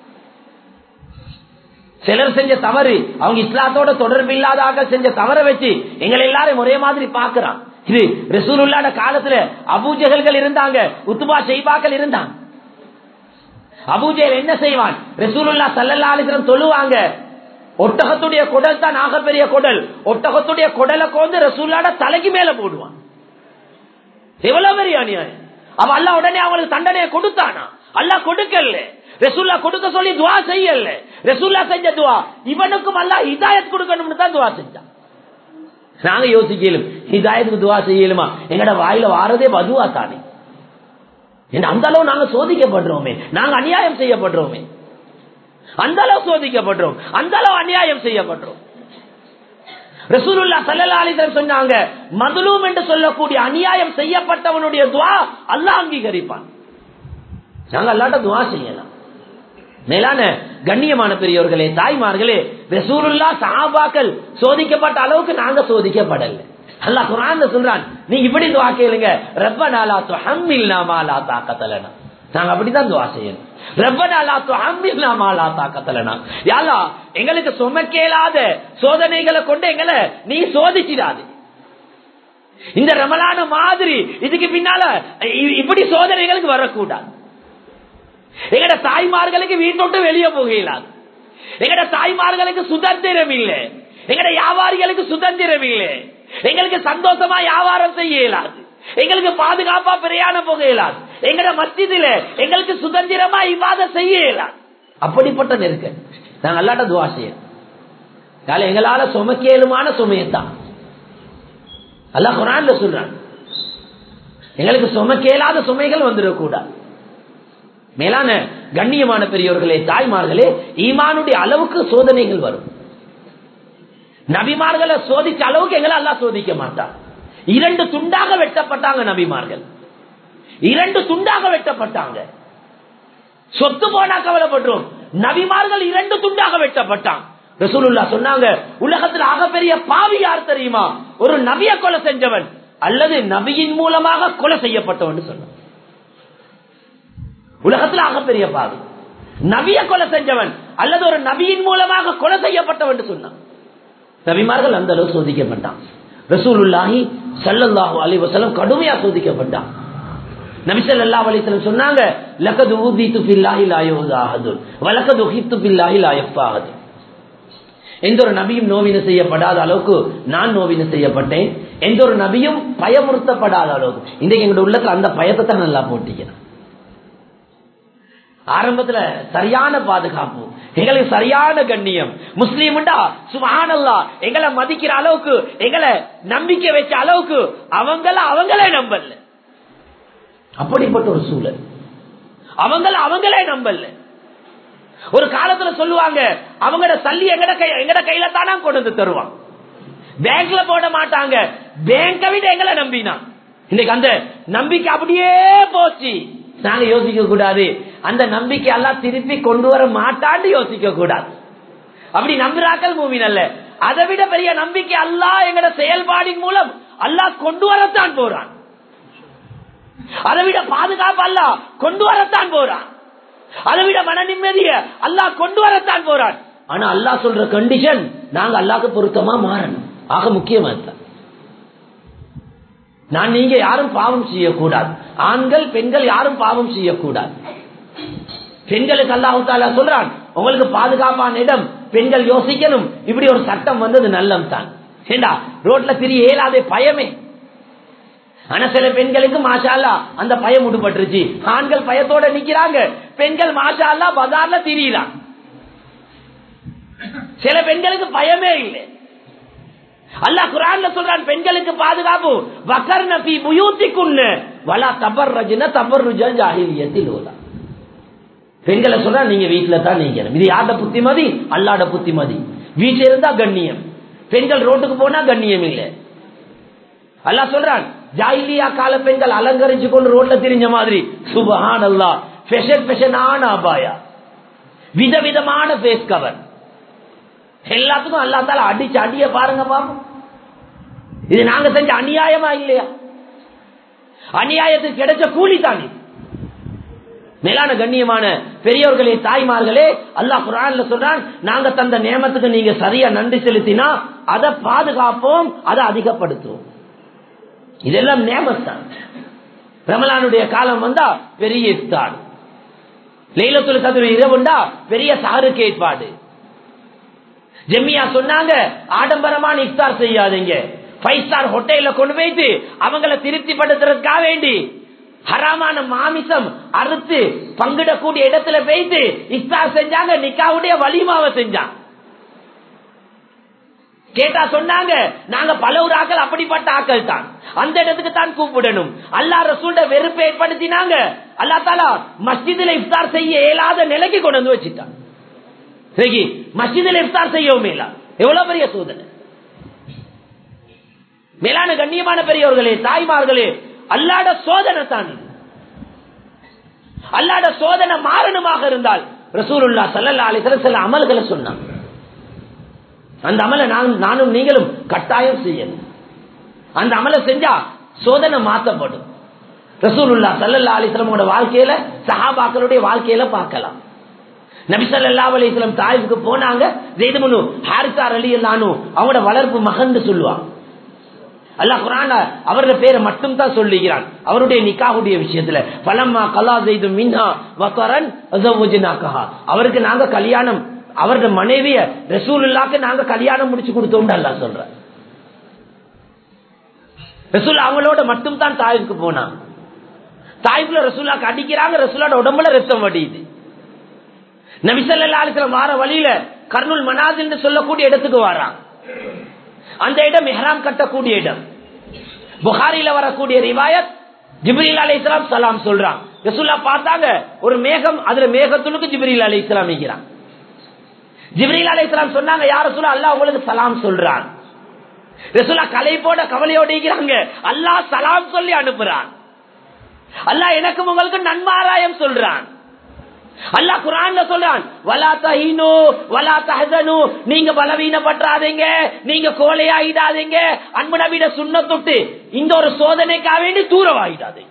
சிலர் செஞ்ச தவறு அவங்க இஸ்லாத்தோட தொடர்பு இல்லாத செஞ்ச தவற வச்சு எங்களை எல்லாரும் ஒரே மாதிரி பாக்குறான் இது ரசூலுல்லாட காலத்துல அபூஜகல்கள் இருந்தாங்க உத்துபா செய்பாக்கள் இருந்தாங்க அபூஜல் என்ன செய்வான் ரசூலுல்லா சல்லல்லா அலிஸ்லம் சொல்லுவாங்க ஒட்டகத்துடைய குடல் தான் ஆகப்பெரிய குடல் ஒட்டகத்துடைய குடலை கோந்து ரசூல்லாட தலைக்கு மேல போடுவான் எவ்வளவு பெரிய அநியாயம் அவ அல்ல உடனே அவங்களுக்கு தண்டனையை கொடுத்தானா அல்ல கொடுக்கல ரசூல்லா கொடுக்க சொல்லி துவா செய்யல ரசூல்லா செஞ்ச துவா இவனுக்கும் அல்ல ஹிதாயத் கொடுக்கணும்னு தான் துவா செஞ்சான் நாங்க யோசிக்கலும் ஹிதாயத்துக்கு துவா செய்யலுமா எங்கட வாயில வாரதே பதுவா தானே அந்த அளவு நாங்க சோதிக்கப்படுறோமே நாங்க அநியாயம் செய்யப்படுறோமே அந்த அளவு சோதிக்கப்படுறோம் அந்த அளவு அநியாயம் செய்யப்படுறோம் ரசூலுல்லா சல்லா அலிசன் சொன்னாங்க மதுலூம் என்று சொல்லக்கூடிய அநியாயம் செய்யப்பட்டவனுடைய துவா அல்லாஹ் அங்கீகரிப்பான் நாங்க அல்லாட்ட துவா செய்யலாம் மேலான கண்ணியமான பெரியவர்களே தாய்மார்களே ரசூலுல்லா சஹாபாக்கள் சோதிக்கப்பட்ட அளவுக்கு நாங்க சோதிக்கப்படல அல்லா குரான் சொல்றான் நீ இப்படி துவா கேளுங்க ரப்ப நாளா துஹம்மில் நாமாலா தாக்கத்தலனா நாங்க அப்படிதான் துவா செய்யணும் எங்களுக்கு சுமக்கேலாத சோதனைகளை கொண்டு எங்களை நீ சோதிச்சிடாது இந்த ரமலான மாதிரி இதுக்கு பின்னால இ- இப்படி சோதனைகளுக்கு வரக்கூடாது எங்கட தாய்மார்களுக்கு வீட்டோட்டு வெளியே போக இயலாது எங்கட தாய்மார்களுக்கு சுதந்திரம் இல்லை எங்கட வியாபாரிகளுக்கு சுதந்திரம் இல்லை எங்களுக்கு சந்தோஷமா வியாபாரம் செய்ய இயலாது எங்களுக்கு பாதுகாப்பா பிரயாணம் போக இயலாது எங்கட மத்தியில எங்களுக்கு சுதந்திரமா இவ்வாத செய்ய இயலாது அப்படிப்பட்ட நெருக்க நாங்க அல்லாட்ட துவா செய்யணும் அதனால எங்களால சுமக்கேலுமான சுமையத்தான் அல்லாஹ் குரான்ல சொல்றான் எங்களுக்கு சுமக்கேலாத சுமைகள் வந்துடக்கூடாது மேலான கண்ணியமான பெரியவர்களே தாய்மார்களே ஈமானுடைய அளவுக்கு சோதனைகள் வரும் நபிமார்களை சோதிச்ச அளவுக்கு எங்களை எல்லாம் சோதிக்க மாட்டான் இரண்டு துண்டாக வெட்டப்பட்டாங்க நபிமார்கள் இரண்டு துண்டாக வெட்டப்பட்டாங்க சொத்து போனா கவலைப்பட்டோம் நபிமார்கள் இரண்டு துண்டாக வெட்டப்பட்டான் ரசூலுல்லா சொன்னாங்க உலகத்தில் ஆகப்பெரிய பாவி யார் தெரியுமா ஒரு நபிய கொலை செஞ்சவன் அல்லது நபியின் மூலமாக கொலை செய்யப்பட்டவன் சொன்னான் உலகத்தில் ஆகப்பெரிய பாவி நபிய கொலை செஞ்சவன் அல்லது ஒரு நபியின் மூலமாக கொலை செய்யப்பட்டவன் சொன்னான் நபிமார்கள் அந்த அளவு சோதிக்கப்பட்டான் ரசூலுல்லாஹி ஸல்லல்லாஹு அலைஹி வஸல்லம் கடுமையா சோதிக்கப்பட்டான் நபி ஸல்லல்லாஹு அலைஹி வஸல்லம் சொன்னாங்க லகது ஊதித்து பில்லாஹி லா யுதாஹது வலகது உஹித்து பில்லாஹி லா யஃபாஹது எந்த ஒரு நபியும் நோவின செய்யப்படாத அளவுக்கு நான் நோவின செய்யப்பட்டேன் எந்த ஒரு நபியும் பயமுறுத்தப்படாத அளவுக்கு இன்றைக்கு எங்களுடைய உள்ளத்துல அந்த பயத்தை தான் நல்லா போட்டிக்கிறேன் ஆரம்பத்துல சரியான பாதுகாப்பு எங்களுக்கு சரியான கண்ணியம் முஸ்லீம்டா சுபஹானல்லா எங்களை மதிக்கிற அளவுக்கு எங்களை நம்பிக்கை வச்ச அளவுக்கு அவங்கள அவங்களே நம்பல அப்படிப்பட்ட ஒரு சூழல் அவங்கள அவங்களே நம்பல ஒரு காலத்துல சொல்லுவாங்க அவங்களோட சல்லி எங்கட கை எங்கட கையில தானா கொண்டு வந்து தருவான் பேங்க்ல போட மாட்டாங்க பேங்க விட எங்களை நம்பினா இன்னைக்கு அந்த நம்பிக்கை அப்படியே போச்சு நாங்க யோசிக்க கூடாது அந்த நம்பிக்கை எல்லாம் திருப்பி கொண்டு வர மாட்டான்னு யோசிக்க கூடாது அப்படி நம்புறாக்கள் மூவின் அல்ல அதை விட பெரிய நம்பிக்கை அல்லாஹ் எங்கட செயல்பாடின் மூலம் அல்லாஹ் கொண்டு வரத்தான் போறான் அதை விட பாதுகாப்பு அல்லாஹ் கொண்டு வரத்தான் போறான் அதை விட மன நிம்மதிய அல்லாஹ் கொண்டு வரத்தான் போறான் ஆனா அல்லாஹ் சொல்ற கண்டிஷன் நாங்க அல்லாஹ்க்கு பொருத்தமா மாறணும் ஆக முக்கியமா தான் நான் நீங்க யாரும் பாவம் செய்யக்கூடாது ஆண்கள் பெண்கள் யாரும் பாவம் செய்யக்கூடாது பெண்களுக்கு அல்லாஹு தாலா சொல்றான் உங்களுக்கு பாதுகாப்பான இடம் பெண்கள் யோசிக்கணும் இப்படி ஒரு சட்டம் வந்தது நல்லம் தான் ஏண்டா ரோட்ல திரிய இயலாத பயமே ஆனா சில பெண்களுக்கு மாஷால்லா அந்த பயம் விடுபட்டுருச்சு ஆண்கள் பயத்தோட நிக்கிறாங்க பெண்கள் மாஷால்லா பஜார்ல திரியலாம் சில பெண்களுக்கு பயமே இல்லை அல்லாஹ் குரான்ல சொல்றான் பெண்களுக்கு பாதுகாப்பு வக்கர் நபி புயூத்திக்குன்னு வலா தபர் ரஜின தபர் ருஜல் ஜாகிலியத்தில் ஓலா பெண்களை சொல்றா நீங்க வீட்டுல தான் நீக்கணும் இது யாரோட புத்திமதி அல்லாட புத்திமதி வீட்டுல இருந்தா கண்ணியம் பெண்கள் ரோட்டுக்கு போனா கண்ணியம் இல்லை அல்லாஹ் சொல்றான் ஜாயிலியா கால பெண்கள் அலங்கரிச்சு கொண்டு ரோட்ல திரிஞ்ச மாதிரி சுபஹான் அல்லா ஃபெஷன் ஃபெஷனான அபாயா விதவிதமான ஃபேஸ் கவர் எல்லாத்துக்கும் அல்லா தால அடிச்சு அடிய பாருங்க பாப்போம் இது நாங்க செஞ்ச அநியாயமா இல்லையா அநியாயத்துக்கு கிடைச்ச கூலி தான் இது மேலான கண்ணியமான பெரியவர்களே தாய்மார்களே அல்லாஹ் குரான்ல சொல்றான் நாங்க தந்த நியமத்துக்கு நீங்க சரியா நன்றி செலுத்தினா அதை பாதுகாப்போம் அதை அதிகப்படுத்துவோம் இதெல்லாம் நேமத்தான் ரமலானுடைய காலம் வந்தா பெரிய இஃப்தார் லைலத்துல் கதிர் இரவுண்டா பெரிய சாருக்கு ஏற்பாடு ஜெம்மியா சொன்னாங்க ஆடம்பரமான இஃப்தார் செய்யாதீங்க ஃபைவ் ஸ்டார் ஹோட்டல்ல கொண்டு போயிட்டு அவங்கள திருப்திப்படுத்துறதுக்காக வேண்டி ஹராமான மாமிசம் அறுத்து பங்கிடக்கூடிய இடத்துல போயிட்டு இஃப்தார் செஞ்சாங்க நிக்காவுடைய வலிமாவை செஞ்சாங்க கேட்டா சொன்னாங்க நாங்க பல ஒரு ஆக்கள் அப்படிப்பட்ட ஆக்கள் தான் அந்த இடத்துக்கு தான் கூப்பிடணும் அல்லா ரசூல்ட வெறுப்பை ஏற்படுத்தினாங்க அல்லா தாலா மஸ்ஜிதில் இஃப்தார் செய்ய இயலாத நிலைக்கு கொண்டு வந்து வச்சுட்டான் சரி மஸ்ஜிதில் இஃப்தார் செய்யவும் இல்ல எவ்வளவு பெரிய சோதனை மேலான கண்ணியமான பெரியவர்களே தாய்மார்களே அல்லாட சோதனை தான் இது. அல்லாட சோதனை மாறணுமாக இருந்தால் ரசூலுல்லா சல்லல்லா அலிசல்லம் சில அமல்களை சொன்னாங்க அந்த அமலை நானும் நானும் நீங்களும் கட்டாயம் செய்யணும் அந்த அமலை செஞ்சா சோதனை மாற்றப்படும் ரசூலுல்லா சல்லல்லா அலிஸ்லமோட வாழ்க்கையில சஹாபாக்களுடைய வாழ்க்கையில பார்க்கலாம் நபிசல்லா அலிஸ்லம் தாய்வுக்கு போனாங்க ஜெய்தமுனு ஹாரிசார் அலி அல்லானு அவங்களோட வளர்ப்பு மகன் சொல்லுவாங்க அல்லாஹ் குரான் அவருடைய பேரை மட்டும் தான் சொல்லுகிறான் அவருடைய நிக்காவுடைய விஷயத்துல பலம்மா கலா செய்து மின்னா வக்கரன் அவருக்கு நாங்க கல்யாணம் அவருடைய மனைவிய ரசூலுல்லாக்கு நாங்க கல்யாணம் முடிச்சு கொடுத்தோம் அல்லாஹ் சொல்ற ரசூல் அவங்களோட மட்டும் தான் தாய்க்கு போனான் தாய்க்குள்ள ரசூல்லாக்கு அடிக்கிறாங்க ரசூலோட உடம்புல ரத்தம் வடியுது நபிசல்லாஸ்லம் வார வழியில கர்னூல் மனாஸ் என்று சொல்லக்கூடிய இடத்துக்கு வாரான் அந்த இடம் மெஹராம் கட்டக்கூடிய இடம் புகாரில வரக்கூடிய ரிவாயத் ஜிப்ரீல் அலி இஸ்லாம் சலாம் சொல்றான் ரசூல்லா பார்த்தாங்க ஒரு மேகம் அதுல மேகத்துளுக்கு ஜிப்ரீல் அலி இஸ்லாம் இருக்கிறான் ஜிப்ரீல் அலி இஸ்லாம் சொன்னாங்க யார சொல்ல அல்லா உங்களுக்கு சலாம் சொல்றான் ரசூல்லா கலை போட கவலையோட இருக்கிறாங்க அல்லாஹ் சலாம் சொல்லி அனுப்புறான் அல்லாஹ் எனக்கும் உங்களுக்கு நன்மாராயம் சொல்றான் அல்லாஹ் குரான்ல சொல்றான் வலா தஹீனு வலா தஹசனு நீங்க பலவீனப்பட்டாதீங்க நீங்க கோலையாயிடாதீங்க அன்பு நபியிட சுண்ணத்துட்டு இந்த ஒரு சோதனைக்காக வேண்டி தூரமாயிடாதீங்க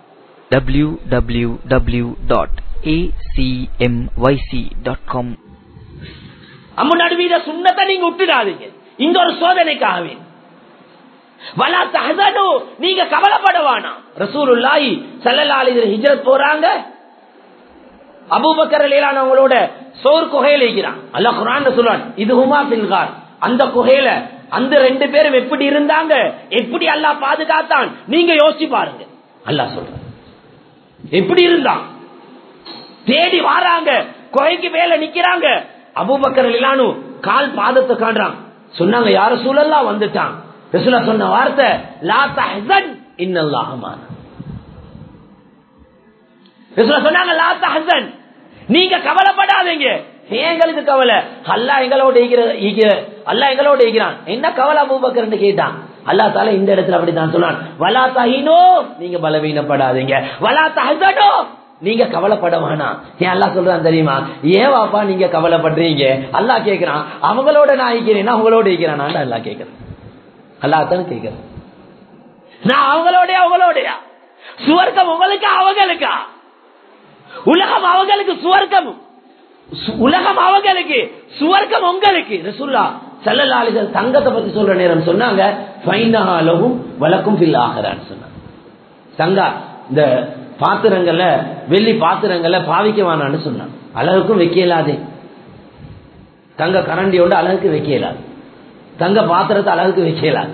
www.acmyc.com அம்மு நடுவீத சுண்ணத்தை நீங்க விட்டுடாதீங்க இந்த ஒரு சோதனைக்காக வேண்டி வலா தஹசனு நீங்க கவலைப்பட வேணாம் ரசூலுல்லாஹி ஸல்லல்லாஹு அலைஹி வஸல்லம் ஹிஜ்ரத் போறாங்க அபூபக்கர் அவங்களோட சோர் குகையில இருக்கிறான் அல்ல குரான் சொல்றான் இது ஹுமா பில்கார் அந்த குகையில அந்த ரெண்டு பேரும் எப்படி இருந்தாங்க எப்படி அல்லாஹ் பாதுகாத்தான் நீங்க யோசிச்சு பாருங்க அல்லாஹ் சொல்ற எப்படி இருந்தான் தேடி வாராங்க குகைக்கு மேல நிக்கிறாங்க அபூபக்கர் இல்லானு கால் பாதத்தை காண்றான் சொன்னாங்க யார சூழல்லாம் வந்துட்டான் ரசூலா சொன்ன வார்த்தை லா தஹன் இன்னல்லாஹ் மானா சொன்னாங்க லா தஹன் நீங்க கவலைப்படாதீங்க எங்களுக்கு கவலை அல்லா எங்களோட அல்லா எங்களோட ஈகிறான் என்ன கவலை அபூபக்கர் கேட்டான் அல்லா தால இந்த இடத்துல அப்படித்தான் சொன்னான் வலா தஹினோ நீங்க பலவீனப்படாதீங்க வலா தஹனோ நீங்க கவலைப்பட வேணாம் ஏன் அல்லா சொல்றான் தெரியுமா ஏன் வாப்பா நீங்க கவலைப்படுறீங்க அல்லா கேக்குறான் அவங்களோட நான் ஈக்கிறேன் அவங்களோட ஈக்கிறான் அல்லா கேக்குறேன் அல்லா தானே கேக்குறேன் நான் அவங்களோட அவங்களோடயா சுவர்க்கம் உங்களுக்கு அவங்களுக்கா உலகம் அவங்களுக்கு சுவர்க்கம் உலகம் அவங்களுக்கு சுவர்க்கம் உங்களுக்கு ரசுல்லா செல்லலாளிகள் தங்கத்தை பத்தி சொல்ற நேரம் சொன்னாங்க ஃபைனஹாலவும் வழக்கும் பில் ஆகிறான்னு சொன்னாங்க தங்கா இந்த பாத்திரங்கள்ல வெள்ளி பாத்திரங்கள்ல பாவிக்கவானான்னு சொன்னாங்க அழகுக்கும் வைக்க இயலாதே தங்க கரண்டியோட அழகுக்கு வைக்க இயலாது தங்க பாத்திரத்தை அழகுக்கு வைக்க இயலாது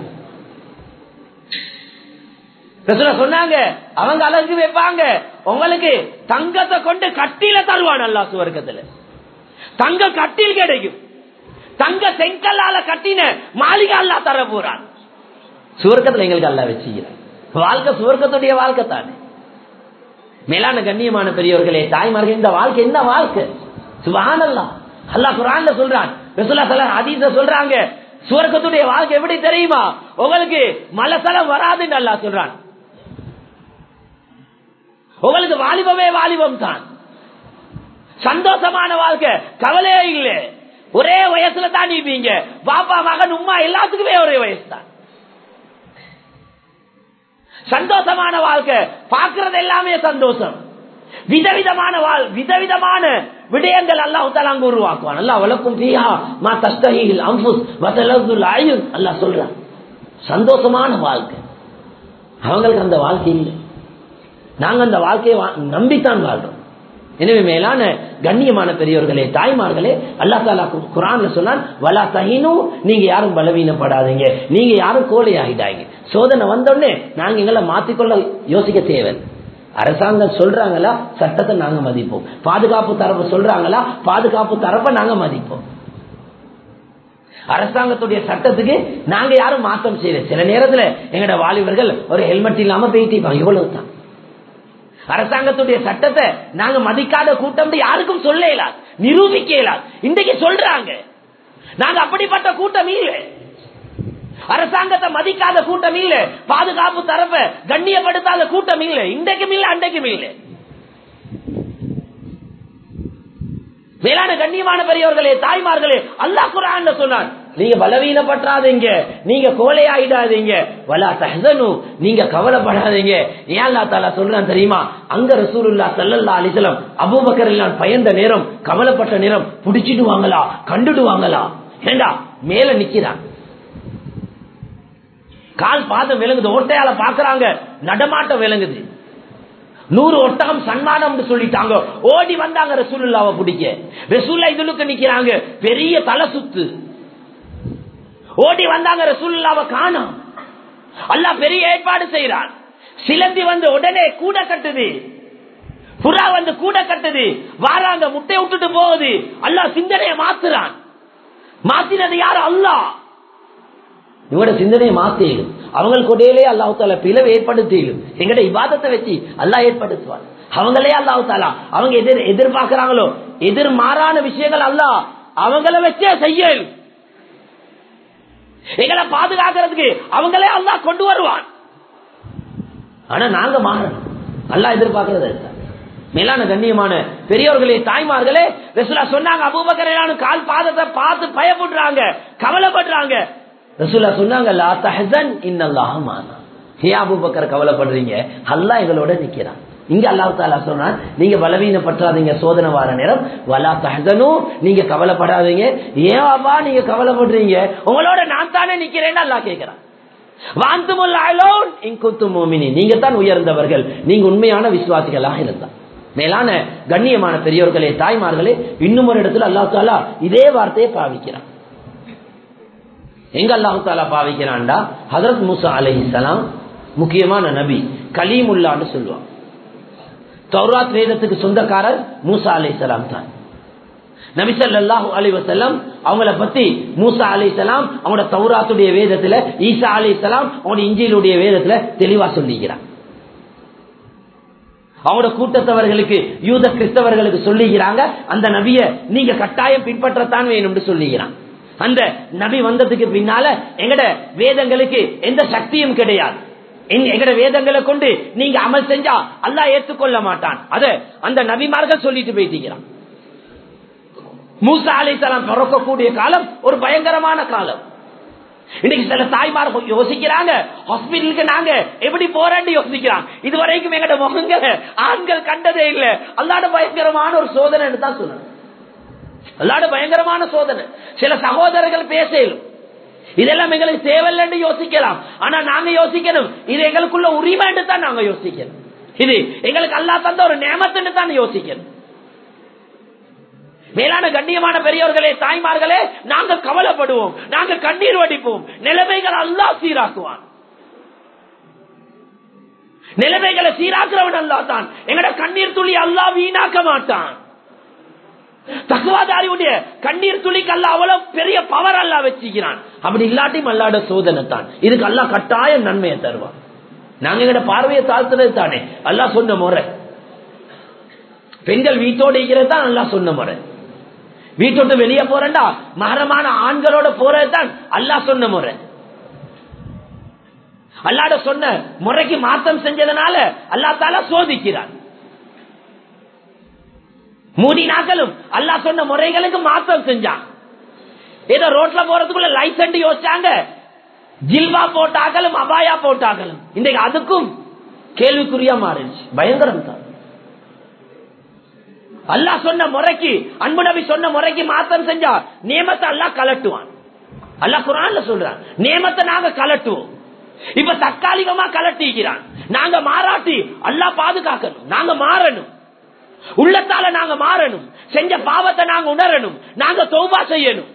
சொன்னாங்க அவங்க அழகு வைப்பாங்க உங்களுக்கு தங்கத்தை கொண்டு கட்டில தருவான் அல்லா சுவர்க்கத்துல தங்க கட்டில் கிடைக்கும் தங்க செங்கல்லால கட்டின மாளிகை அல்லா தர போறான் சுவர்க்கத்துல எங்களுக்கு அல்லா வச்சுக்கிறான் வாழ்க்கை சுவர்க்கத்துடைய வாழ்க்கை தானே மேலான கண்ணியமான பெரியவர்களே தாய்மார்கள் இந்த வாழ்க்கை என்ன வாழ்க்கை சுபஹானல்லா அல்லாஹ் குரான்ல சொல்றான் ரசூல்லா ஸல்லல்லாஹு ஹதீஸ்ல சொல்றாங்க சுவர்க்கத்துடைய வாழ்க்கை எப்படி தெரியுமா உங்களுக்கு மலசலம் வராதுன்னு அல்லாஹ் சொல்றான் உங்களுக்கு வாலிபமே வாலிபம் தான் சந்தோஷமான வாழ்க்கை கவலையே இல்லை ஒரே வயசுல தான் நீப்பீங்க பாப்பா மகன் உமா எல்லாத்துக்குமே ஒரே வயசு தான் சந்தோஷமான வாழ்க்கை பார்க்கறது எல்லாமே சந்தோஷம் விதவிதமான வாழ் விதவிதமான விடயங்கள் அல்லாஹ் தாலாங்க உருவாக்குவான் அல்லா வளர்க்கும் பியா மா தஸ்தஹில் அம்புஸ் வதலதுல் ஆயுன் அல்லாஹ் சொல்றான் சந்தோஷமான வாழ்க்கை அவங்களுக்கு அந்த வாழ்க்கை இல்லை நாங்க அந்த வாழ்க்கையை நம்பித்தான் வாழ்றோம் எனவே மேலான கண்ணியமான பெரியவர்களே தாய்மார்களே அல்லா தாலா குரான்ல சொன்னால் வலா தஹினு நீங்க யாரும் பலவீனப்படாதீங்க நீங்க யாரும் கோழை ஆகிட்டாங்க சோதனை வந்தோடனே நாங்க எங்களை மாத்திக்கொள்ள யோசிக்க தேவை அரசாங்கம் சொல்றாங்களா சட்டத்தை நாங்க மதிப்போம் பாதுகாப்பு தரப்பு சொல்றாங்களா பாதுகாப்பு தரப்பை நாங்க மதிப்போம் அரசாங்கத்துடைய சட்டத்துக்கு நாங்க யாரும் மாற்றம் செய்யல சில நேரத்துல எங்கட வாலிபர்கள் ஒரு ஹெல்மெட் இல்லாம போயிட்டு இவ்வளவுதான் அரசாங்கத்துடைய சட்டத்தை நாங்க மதிக்காத கூட்டம் யாருக்கும் சொல்ல இயலாது நிரூபிக்க இயலாது இன்றைக்கு சொல்றாங்க நாங்க அப்படிப்பட்ட கூட்டம் இல்லை அரசாங்கத்தை மதிக்காத கூட்டம் இல்ல பாதுகாப்பு தரப்ப கண்ணியப்படுத்தாத கூட்டம் இல்ல இன்றைக்கும் இல்ல அன்றைக்கும் இல்ல மேலான கண்ணியமான பெரியவர்களே தாய்மார்களே அல்லாஹ் குரான் சொன்னான் நீங்க பலவீனப்பட்டாதீங்க நீங்க கோலையாயிடாதீங்க வலா தஹனு நீங்க கவலைப்படாதீங்க ஏன் அல்லா தாலா சொல்றான் தெரியுமா அங்க ரசூலுல்லா சல்லல்லா அலிசலம் அபூபக்கர் எல்லாம் பயந்த நேரம் கவலைப்பட்ட நேரம் புடிச்சிடுவாங்களா கண்டுடுவாங்களா ஏண்டா மேல நிக்கிறான் கால் பாதம் விளங்குது ஒட்டையால பாக்குறாங்க நடமாட்டம் விளங்குது நூறு ஒட்டகம் சன்மானம் சொல்லிட்டாங்க ஓடி வந்தாங்க ரசூலுல்லாவை பிடிக்க ரசூல்லா இதுலுக்கு நிக்கிறாங்க பெரிய தலை சுத்து ஓடி வந்தாங்க ரசூலுல்லாவை காணும் அல்லாஹ் பெரிய ஏற்பாடு செய்யறான் சிலந்தி வந்து உடனே கூட கட்டுது புறா வந்து கூட கட்டுது வாராங்க முட்டை விட்டுட்டு போகுது அல்லாஹ் சிந்தனையை மாத்துறான் மாத்தினது யாரு அல்லாஹ் இவட சிந்தனையை மாத்திடும் அவங்களுக்கு இடையிலே அல்லாஹு தாலா பிளவு ஏற்படுத்திடும் எங்கட இபாதத்தை வச்சு அல்லாஹ் ஏற்படுத்துவார் அவங்களே அல்லாஹு தாலா அவங்க எதிர் எதிர்பார்க்கிறாங்களோ எதிர் மாறான விஷயங்கள் அல்லாஹ் அவங்கள வச்சே செய்யலும் எங்களை பாதுகாக்கிறதுக்கு அவங்களே அல்லாஹ் கொண்டு வருவான் ஆனா நாங்க மாறணும் அல்லாஹ் எதிர்பார்க்கறது அதுதான். மேலான கண்ணியமான பெரியோர்களே தாய்மார்களே ரசூலா சொன்னாங்க அபூபக்கரையான கால் பாதத்தை பார்த்து பயப்படுறாங்க கவலைப்படுறாங்க ரசூலா சொன்னாங்க லா தஹசன் இன்னல்லாஹ் மானா ஹே அபூபக்கர் கவலைப்படுறீங்க அல்லாஹ் எங்களோட நிக்கிறான் இங்க அல்லாஹ் தாலா சொன்னா நீங்க பலவீனப்பற்றாதீங்க சோதனை வார நேரம் வலா தஹசனும் நீங்க கவலைப்படாதீங்க ஏன் அப்பா நீங்க கவலைப்படுறீங்க உங்களோட நான் தானே நிக்கிறேன்னு அல்லாஹ் கேட்கிறான் நீங்க தான் உயர்ந்தவர்கள் நீங்க உண்மையான விசுவாசிகளாக இருந்தா மேலான கண்ணியமான பெரியோர்களே தாய்மார்களே இன்னும் ஒரு இடத்துல அல்லாஹ் தாலா இதே வார்த்தையை பாவிக்கிறான் எங்க அல்லாஹு தாலா பாவிக்கிறான்டா ஹதரத் மூசா அலை முக்கியமான நபி கலீமுல்லான்னு சொல்லுவான் தௌராத் வேதத்துக்கு சொந்தக்காரர் மூசா அலை தான் நபிசல்லாஹு அலி வசல்லம் அவங்கள பத்தி மூசா அலி சலாம் அவங்களோட தௌராத்துடைய வேதத்துல ஈசா அலி சலாம் அவங்களோட இஞ்சியிலுடைய வேதத்துல தெளிவா சொல்லிக்கிறான் அவங்களோட கூட்டத்தவர்களுக்கு யூத கிறிஸ்தவர்களுக்கு சொல்லிக்கிறாங்க அந்த நபிய நீங்க கட்டாயம் பின்பற்றத்தான் வேணும்னு சொல்லிக்கிறான் அந்த நபி வந்ததுக்கு பின்னால எங்கட வேதங்களுக்கு எந்த சக்தியும் கிடையாது எங்கட வேதங்களை கொண்டு நீங்க அமல் செஞ்சா அல்லாஹ் ஏற்றுக்கொள்ள மாட்டான் அத அந்த நபிமார்கள் சொல்லிட்டு போயிட்டீங்கிறான் மூசா அலிசலாம் பிறக்கக்கூடிய காலம் ஒரு பயங்கரமான காலம் இன்னைக்கு சில தாய்மார் யோசிக்கிறாங்க ஹாஸ்பிட்டலுக்கு நாங்க எப்படி போறேன்னு யோசிக்கிறாங்க இதுவரைக்கும் எங்கட முகங்க ஆண்கள் கண்டதே இல்ல அல்லாட பயங்கரமான ஒரு சோதனை தான் சொல்லணும் அல்லாட பயங்கரமான சோதனை சில சகோதரர்கள் பேசலும் இதெல்லாம் எங்களுக்கு தேவையில்லைன்னு யோசிக்கலாம் ஆனா நாங்க யோசிக்கணும் இது எங்களுக்குள்ள உரிமைன்னு தான் நாங்க யோசிக்கணும் இது எங்களுக்கு அல்லா தந்த ஒரு நேமத்துன்னு தான் யோசிக்கணும் மேலான கண்ணியமான பெரியவர்களே தாய்மார்களே நாங்க கவலைப்படுவோம் நாங்க கண்ணீர் வடிப்போம் நிலைமைகள் அல்லா சீராக்குவான் நிலைமைகளை சீராக்குறவன் அல்லா தான் எங்கட கண்ணீர் துளி அல்லா வீணாக்க மாட்டான் தக்குவாதாரியுடைய கண்ணீர் துளிக்கு அல்ல அவ்வளவு பெரிய பவர் அல்லா வச்சுக்கிறான் அப்படி இல்லாட்டியும் அல்லாட சோதனை தான் இதுக்கு அல்லா கட்டாயம் நன்மையை தருவான் நாங்க எங்கட பார்வையை தாழ்த்துறது தானே அல்லா சொன்ன முறை பெண்கள் வீட்டோடு இருக்கிறது தான் அல்லா சொன்ன முறை வீட்டோட்டு வெளியே போறேன்டா மகரமான ஆண்களோட போறது தான் அல்லா சொன்ன முறை அல்லாட சொன்ன முறைக்கு மாற்றம் செஞ்சதுனால அல்லா தால சோதிக்கிறான் மூடி நாட்களும் அல்லா சொன்ன முறைகளுக்கு மாற்றம் செஞ்சான் ஏதோ ரோட்ல போறதுக்குள்ள லைசன்ஸ் யோசிச்சாங்க ஜில்வா போட்டாக்களும் அபாயா போட்டாக்களும் இன்றைக்கு அதுக்கும் கேள்விக்குறியா மாறிடுச்சு பயங்கரம் தான் அல்லா சொன்ன முறைக்கு அன்பு நபி சொன்ன முறைக்கு மாற்றம் செஞ்சா நியமத்தை அல்லா கலட்டுவான் அல்லா குரான்ல சொல்றான் நியமத்தை நாங்க கலட்டுவோம் இப்ப தற்காலிகமா கலட்டிக்கிறான் நாங்க மாறாட்டி அல்லா பாதுகாக்கணும் நாங்க மாறணும் உள்ளத்தால நாங்க மாறணும் செஞ்ச பாவத்தை நாங்க உணரணும் நாங்க தௌபா செய்யணும்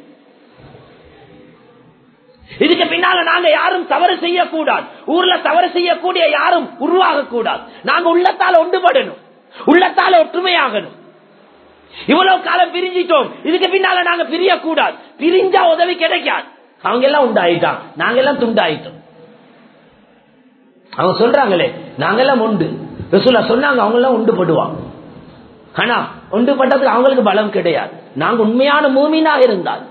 இதுக்கு பின்னால நாங்க யாரும் தவறு செய்யக்கூடாது ஊர்ல தவறு செய்யக்கூடிய யாரும் உருவாக கூடாது நாங்க உள்ளத்தால ஒன்றுபடணும் உள்ளத்தால ஒற்றுமையாகணும் இவ்வளவு காலம் பிரிஞ்சிட்டோம் இதுக்கு பின்னால நாங்க பிரியக்கூடாது பிரிஞ்சா உதவி கிடைக்காது அவங்க எல்லாம் உண்டாயிட்டான் நாங்க எல்லாம் துண்டாயிட்டோம் அவங்க சொல்றாங்களே நாங்கெல்லாம் உண்டு ரசூலா சொன்னாங்க அவங்க எல்லாம் உண்டு படுவாங்க ஆனா ஒன்று பட்டதுக்கு அவங்களுக்கு பலம் கிடையாது நாங்க உண்மையான மூமினாக இருந்தால்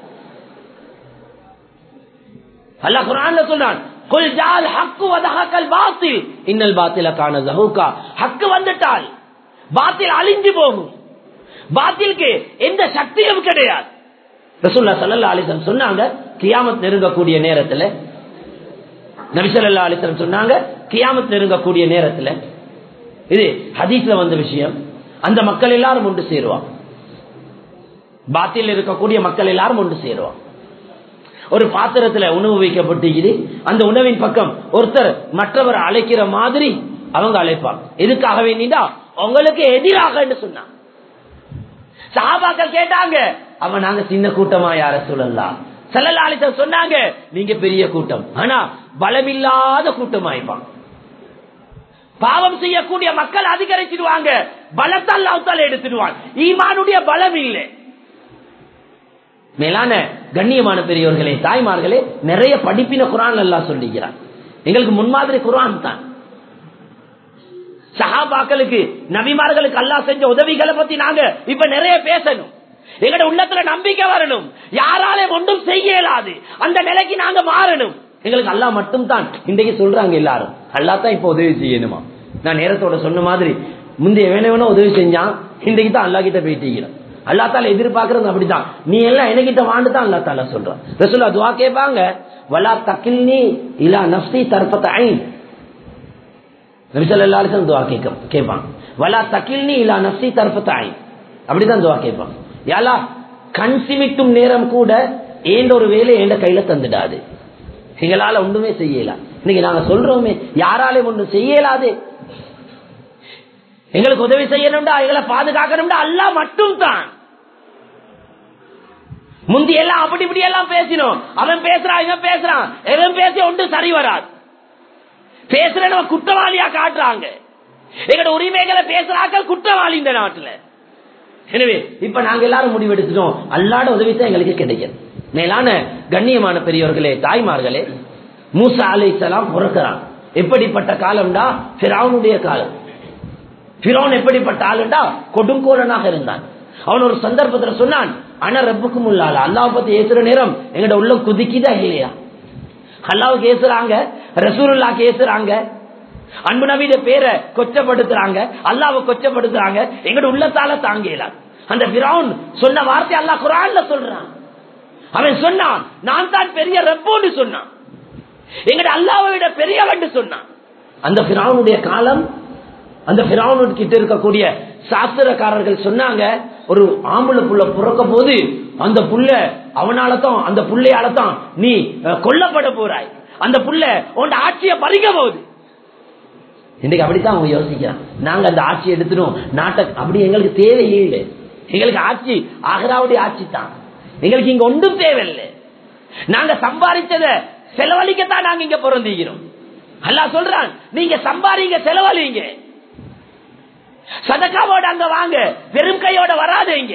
அல்ல குரான்ல சொல்றான் குல் ஜால் ஹக்கு வதஹக்கல் பாத்தில் இன்னல் பாத்தில காண ஜஹூகா ஹக்கு வந்துட்டால் பாத்தில் அழிஞ்சு போகும் பாத்திலுக்கு எந்த சக்தியும் கிடையாது ரசூல்லா சல்லா அலிசன் சொன்னாங்க கியாமத் நெருங்கக்கூடிய நேரத்துல நபிசல்லா அலிசன் சொன்னாங்க கியாமத் நெருங்கக்கூடிய நேரத்துல இது ஹதீஸ்ல வந்த விஷயம் அந்த மக்கள் எல்லாரும் ஒன்று சேருவான் பாத்தில் இருக்கக்கூடிய மக்கள் எல்லாரும் ஒன்று சேருவான் ஒரு பாத்திரத்துல உணவு வைக்கப்பட்டிருக்குது அந்த உணவின் பக்கம் ஒருத்தர் மற்றவர் அழைக்கிற மாதிரி அவங்க அழைப்பாங்க எதுக்காக வேண்டிண்டா உங்களுக்கு எதிராக சொன்னாங்க சஹாபாக்கள் கேட்டாங்க அவன் நாங்க சின்ன கூட்டமா யார சொல்லலாம் செல்லலாளித்தர் சொன்னாங்க நீங்க பெரிய கூட்டம் ஆனா பலமில்லாத கூட்டமாயிப்பாங்க பாவம் செய்யக்கூடிய மக்கள் அதிகரிச்சிடுவாங்க பலத்தால் அவுத்தால் எடுத்துடுவான் ஈமானுடைய பலம் இல்லை மேலான கண்ணியமான பெரியவர்களே தாய்மார்களே நிறைய படிப்பின குரான் எல்லாம் சொல்லிக்கிறான் எங்களுக்கு முன்மாதிரி குரான் தான் சஹாபாக்களுக்கு நபிமார்களுக்கு அல்லா செஞ்ச உதவிகளை பத்தி நாங்க இப்ப நிறைய பேசணும் எங்கட உள்ளத்துல நம்பிக்கை வரணும் யாராலே ஒன்றும் செய்ய இயலாது அந்த நிலைக்கு நாங்க மாறணும் எங்களுக்கு அல்லா மட்டும் தான் இன்றைக்கு சொல்றாங்க எல்லாரும் அல்லா தான் இப்ப உதவி செய்யணுமா நான் நேரத்தோட சொன்ன மாதிரி முந்தைய வேணும் வேணும் உதவி செஞ்சான் இன்றைக்கு தான் அல்லா கிட்ட போயிட்டீங்க அல்லா தால எதிர்பார்க்கறது அப்படிதான் நீ எல்லாம் என்கிட்ட வாண்டு தான் அல்லா தால சொல்றான் ரசூல்லா துவா கேட்பாங்க வலா தக்கில் நீ இல்லா நப்சி தர்பத்த ஐன் நபிசல்லாலும் துவா கேட்க கேட்பான் வலா தக்கில் நீ இல்லா நப்சி தர்பத்த ஐன் அப்படிதான் துவா கேட்பான் யாலா கண் சிமிட்டும் நேரம் கூட ஏண்ட ஒரு வேலை ஏண்ட கையில தந்துடாது எங்களால ஒன்றுமே செய்யலாம் இன்னைக்கு நாங்க சொல்றோமே யாராலே ஒன்று செய்யலாது எங்களுக்கு உதவி செய்யணும்டா எங்களை பாதுகாக்கணும்டா அல்லா மட்டும் தான் முந்தி எல்லாம் அப்படி இப்படி எல்லாம் பேசினோம் அவன் பேசுறான் இவன் பேசுறான் எவன் பேசி ஒன்று சரி வராது பேசுற குற்றவாளியா காட்டுறாங்க எங்களோட உரிமைகளை பேசுறாக்கள் குற்றவாளி இந்த நாட்டுல எனவே இப்ப நாங்க எல்லாரும் முடிவெடுத்துட்டோம் அல்லாட உதவி தான் எங்களுக்கு கிடைக்கும் மேலான கண்ணியமான பெரியவர்களே தாய்மார்களே மூசா அலை சலாம் பிறக்கிறான் எப்படிப்பட்ட காலம்டா பிராவுனுடைய காலம் பிரோன் எப்படிப்பட்ட ஆளுண்டா கொடுங்கோலனாக இருந்தான் அவன் ஒரு சந்தர்ப்பத்தில் சொன்னான் அன ரப்புக்கும் உள்ளால அல்லாவை பத்தி ஏசுற நேரம் எங்கட உள்ள குதிக்குதா இல்லையா அல்லாவுக்கு ஏசுறாங்க ரசூலுல்லாக்கு ஏசுறாங்க அன்பு நவீன பேரை கொச்சப்படுத்துறாங்க அல்லாவை கொச்சப்படுத்துறாங்க எங்கட உள்ளத்தால தாங்கல அந்த பிராவுன் சொன்ன வார்த்தை அல்லா குரான்ல சொல்றான் அவன் சொன்னான் நான் தான் பெரிய ரப்போன்னு சொன்னான் எங்கட அல்லாவை விட பெரியவன் சொன்னான் அந்த பிராவுனுடைய காலம் அந்த பிராவனு கிட்ட இருக்கக்கூடிய சாஸ்திரக்காரர்கள் சொன்னாங்க ஒரு ஆம்பளை புள்ள பிறக்க போது அந்த புள்ள அவனாலதான் அந்த புள்ளையாலதான் நீ கொல்லப்பட போறாய் அந்த புள்ள உன் ஆட்சியை பறிக்க போகுது இன்னைக்கு அப்படித்தான் அவங்க யோசிக்கிறான் நாங்க அந்த ஆட்சி எடுத்துடும் நாட்டை அப்படி எங்களுக்கு தேவையே இல்லை எங்களுக்கு ஆட்சி ஆகராவுடைய ஆட்சி தான் எங்களுக்கு இங்க ஒன்றும் தேவையில்லை நாங்க சம்பாதிச்சத செலவழிக்கத்தான் நாங்க இங்க பிறந்திக்கிறோம் அல்லா சொல்றான் நீங்க சம்பாதிங்க செலவழிங்க சதக்காவோட அங்க வாங்க வெறும் கையோட வராதீங்க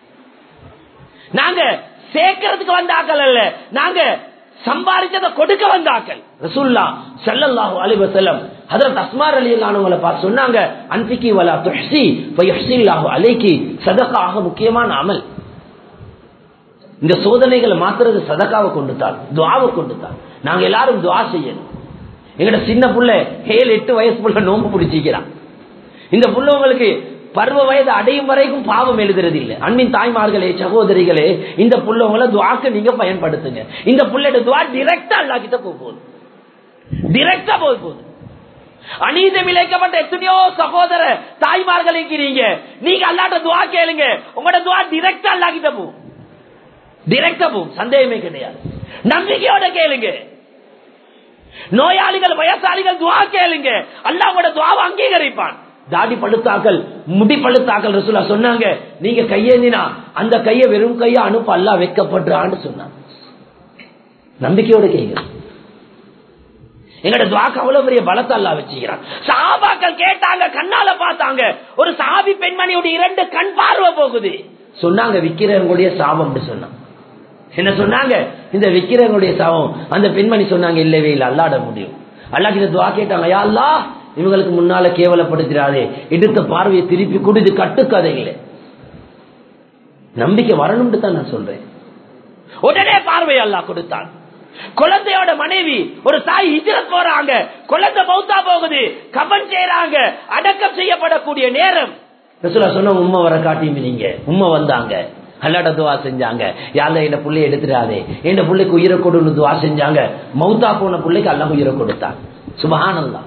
நாங்க சேர்க்கறதுக்கு வந்த ஆக்கள் அல்ல நாங்க சம்பாதிச்சதை கொடுக்க வந்த ஆக்கள் ரசூல்லா சல்லல்லாஹு அலைஹி வஸல்லம் ஹஜரத் அஸ்மார் ரலியல்லாஹு பார்த்து சொன்னாங்க அன்பிக்கி வலா துஹ்சி ஃபயஹ்சில்லாஹு அலைக்கி சதகாக முக்கியமான அமல் இந்த சோதனைகளை மாத்துறது சதக்காவை கொண்டுதான் துவாவை கொண்டுதான் நாங்க எல்லாரும் துவா செய்யணும் எங்கட சின்ன புள்ள ஏழு எட்டு வயசு புள்ள நோம்பு பிடிச்சிக்கிறான் இந்த புள்ளவங்களுக்கு பருவ வயது அடையும் வரைக்கும் பாவம் எழுதுறது இல்லை அன்பின் தாய்மார்களே சகோதரிகளே இந்த புள்ளவங்களை துவாக்கு நீங்க பயன்படுத்துங்க இந்த புள்ளையோட துவா டிரெக்டா அல்லா கிட்ட போக போகுது டிரெக்டா போக போகுது அநீதம் இழைக்கப்பட்ட எத்தனையோ சகோதர தாய்மார்கள் இருக்கிறீங்க நீங்க அல்லாட்ட துவா கேளுங்க உங்களோட துவா டிரெக்டா அல்லா கிட்ட போகும் டிரெக்டா போகும் சந்தேகமே கிடையாது நம்பிக்கையோட கேளுங்க நோயாளிகள் வயசாளிகள் துவா கேளுங்க அல்லாவோட துவாவை அங்கீகரிப்பான் தாடி பழுத்தாக்கள் முடி பழுத்தாக்கள் ரசூலா சொன்னாங்க நீங்க கையேந்தினா அந்த கைய வெறும் கைய அனுப்ப அல்லா வைக்கப்படுறான்னு சொன்னாங்க நம்பிக்கையோட கேட்க எங்கட துவாக்கு அவ்வளவு பெரிய பலத்தை அல்லா வச்சுக்கிறான் சாபாக்கள் கேட்டாங்க கண்ணால பார்த்தாங்க ஒரு சாபி பெண்மணியோட இரண்டு கண் பார்வை போகுது சொன்னாங்க விக்கிறவங்களுடைய சாபம் சொன்னாங்க என்ன சொன்னாங்க இந்த விக்கிறவங்களுடைய சாபம் அந்த பெண்மணி சொன்னாங்க இல்லவே இல்லை அல்லாட முடியும் அல்லா கிட்ட துவா கேட்டாங்க யா அல்லா இவங்களுக்கு முன்னால கேவலப்படுத்திடாதே எடுத்த பார்வையை திருப்பி கொடுத்து கட்டுக்கதை இல்லை நம்பிக்கை வரணும்னு தான் நான் சொல்றேன் உடனே பார்வை அல்லா கொடுத்தான் குழந்தையோட மனைவி ஒரு தாய் இஜரத் போறாங்க குழந்தை மௌத்தா போகுது கபன் செய்யறாங்க அடக்கம் செய்யப்படக்கூடிய நேரம் சொன்ன உண்மை வர காட்டியும் நீங்க உண்மை வந்தாங்க அல்லாட துவா செஞ்சாங்க யார என்ன புள்ளைய எடுத்துடாதே என் பிள்ளைக்கு உயிரை கொடுன்னு துவா செஞ்சாங்க மௌத்தா போன பிள்ளைக்கு அல்ல உயிரை கொடுத்தான் சுபஹானல்லா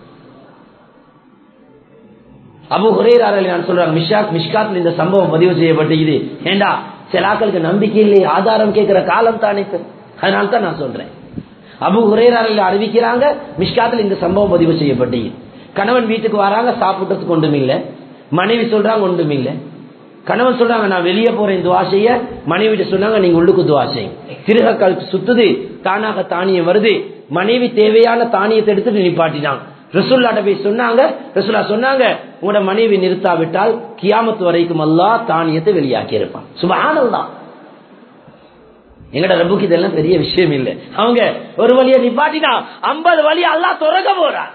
அபு ஹுரேராரல் நான் சொல்றாங்க மிஷாக் மிஷ்காத்ல இந்த சம்பவம் பதிவு செய்யப்பட்டிருக்குது ஏண்டா சிலாக்களுக்கு நம்பிக்கை இல்லையே ஆதாரம் கேட்கிற காலம் தானே அதனால தான் நான் சொல்றேன் அபு ஹுரேராரில் அறிவிக்கிறாங்க மிஷ்காத்தில் இந்த சம்பவம் பதிவு செய்யப்பட்டு கணவன் வீட்டுக்கு வராங்க சாப்பிட்டதுக்கு ஒன்றும் இல்லை மனைவி சொல்றாங்க ஒன்றும் இல்லை கணவன் சொல்றாங்க நான் வெளியே போறேன் துவா செய்ய மனைவி சொன்னாங்க நீங்க உள்ளுக்கு துவா செய்யுங்க திருகக்கால் சுத்துது தானாக தானியம் வருது மனைவி தேவையான தானியத்தை எடுத்துட்டு நிப்பாட்டினாங்க ரசுல்லாட்ட போய் சொன்னாங்க ரசுல்லா சொன்னாங்க உங்களோட மனைவி நிறுத்தாவிட்டால் கியாமத்து வரைக்கும் அல்லா தானியத்தை வெளியாக்கி இருப்பான் சுபஹானல்லாஹ் எங்கட ரப்புக்கு இதெல்லாம் பெரிய விஷயம் இல்லை அவங்க ஒரு வழியை நிப்பாட்டினா ஐம்பது வழி அல்லா துறக்க போறான்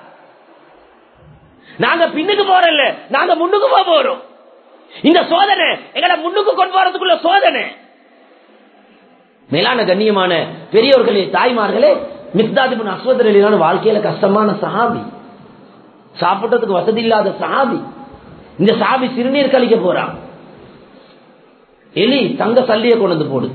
நாங்க பின்னுக்கு போறோம் இல்ல நாங்க முன்னுக்கு போக போறோம் இந்த சோதனை எங்களை முன்னுக்கு கொண்டு போறதுக்குள்ள சோதனை மேலான கண்ணியமான பெரியோர்களே தாய்மார்களே மிக்தாதிபுன் அஸ்வதரிலான வாழ்க்கையில கஷ்டமான சஹாபி சாப்பிட்டதுக்கு வசதி இல்லாத சஹாபி இந்த சாபி சிறுநீர் கழிக்க போறான் எலி தங்க சல்லிய கொண்டு வந்து போடுது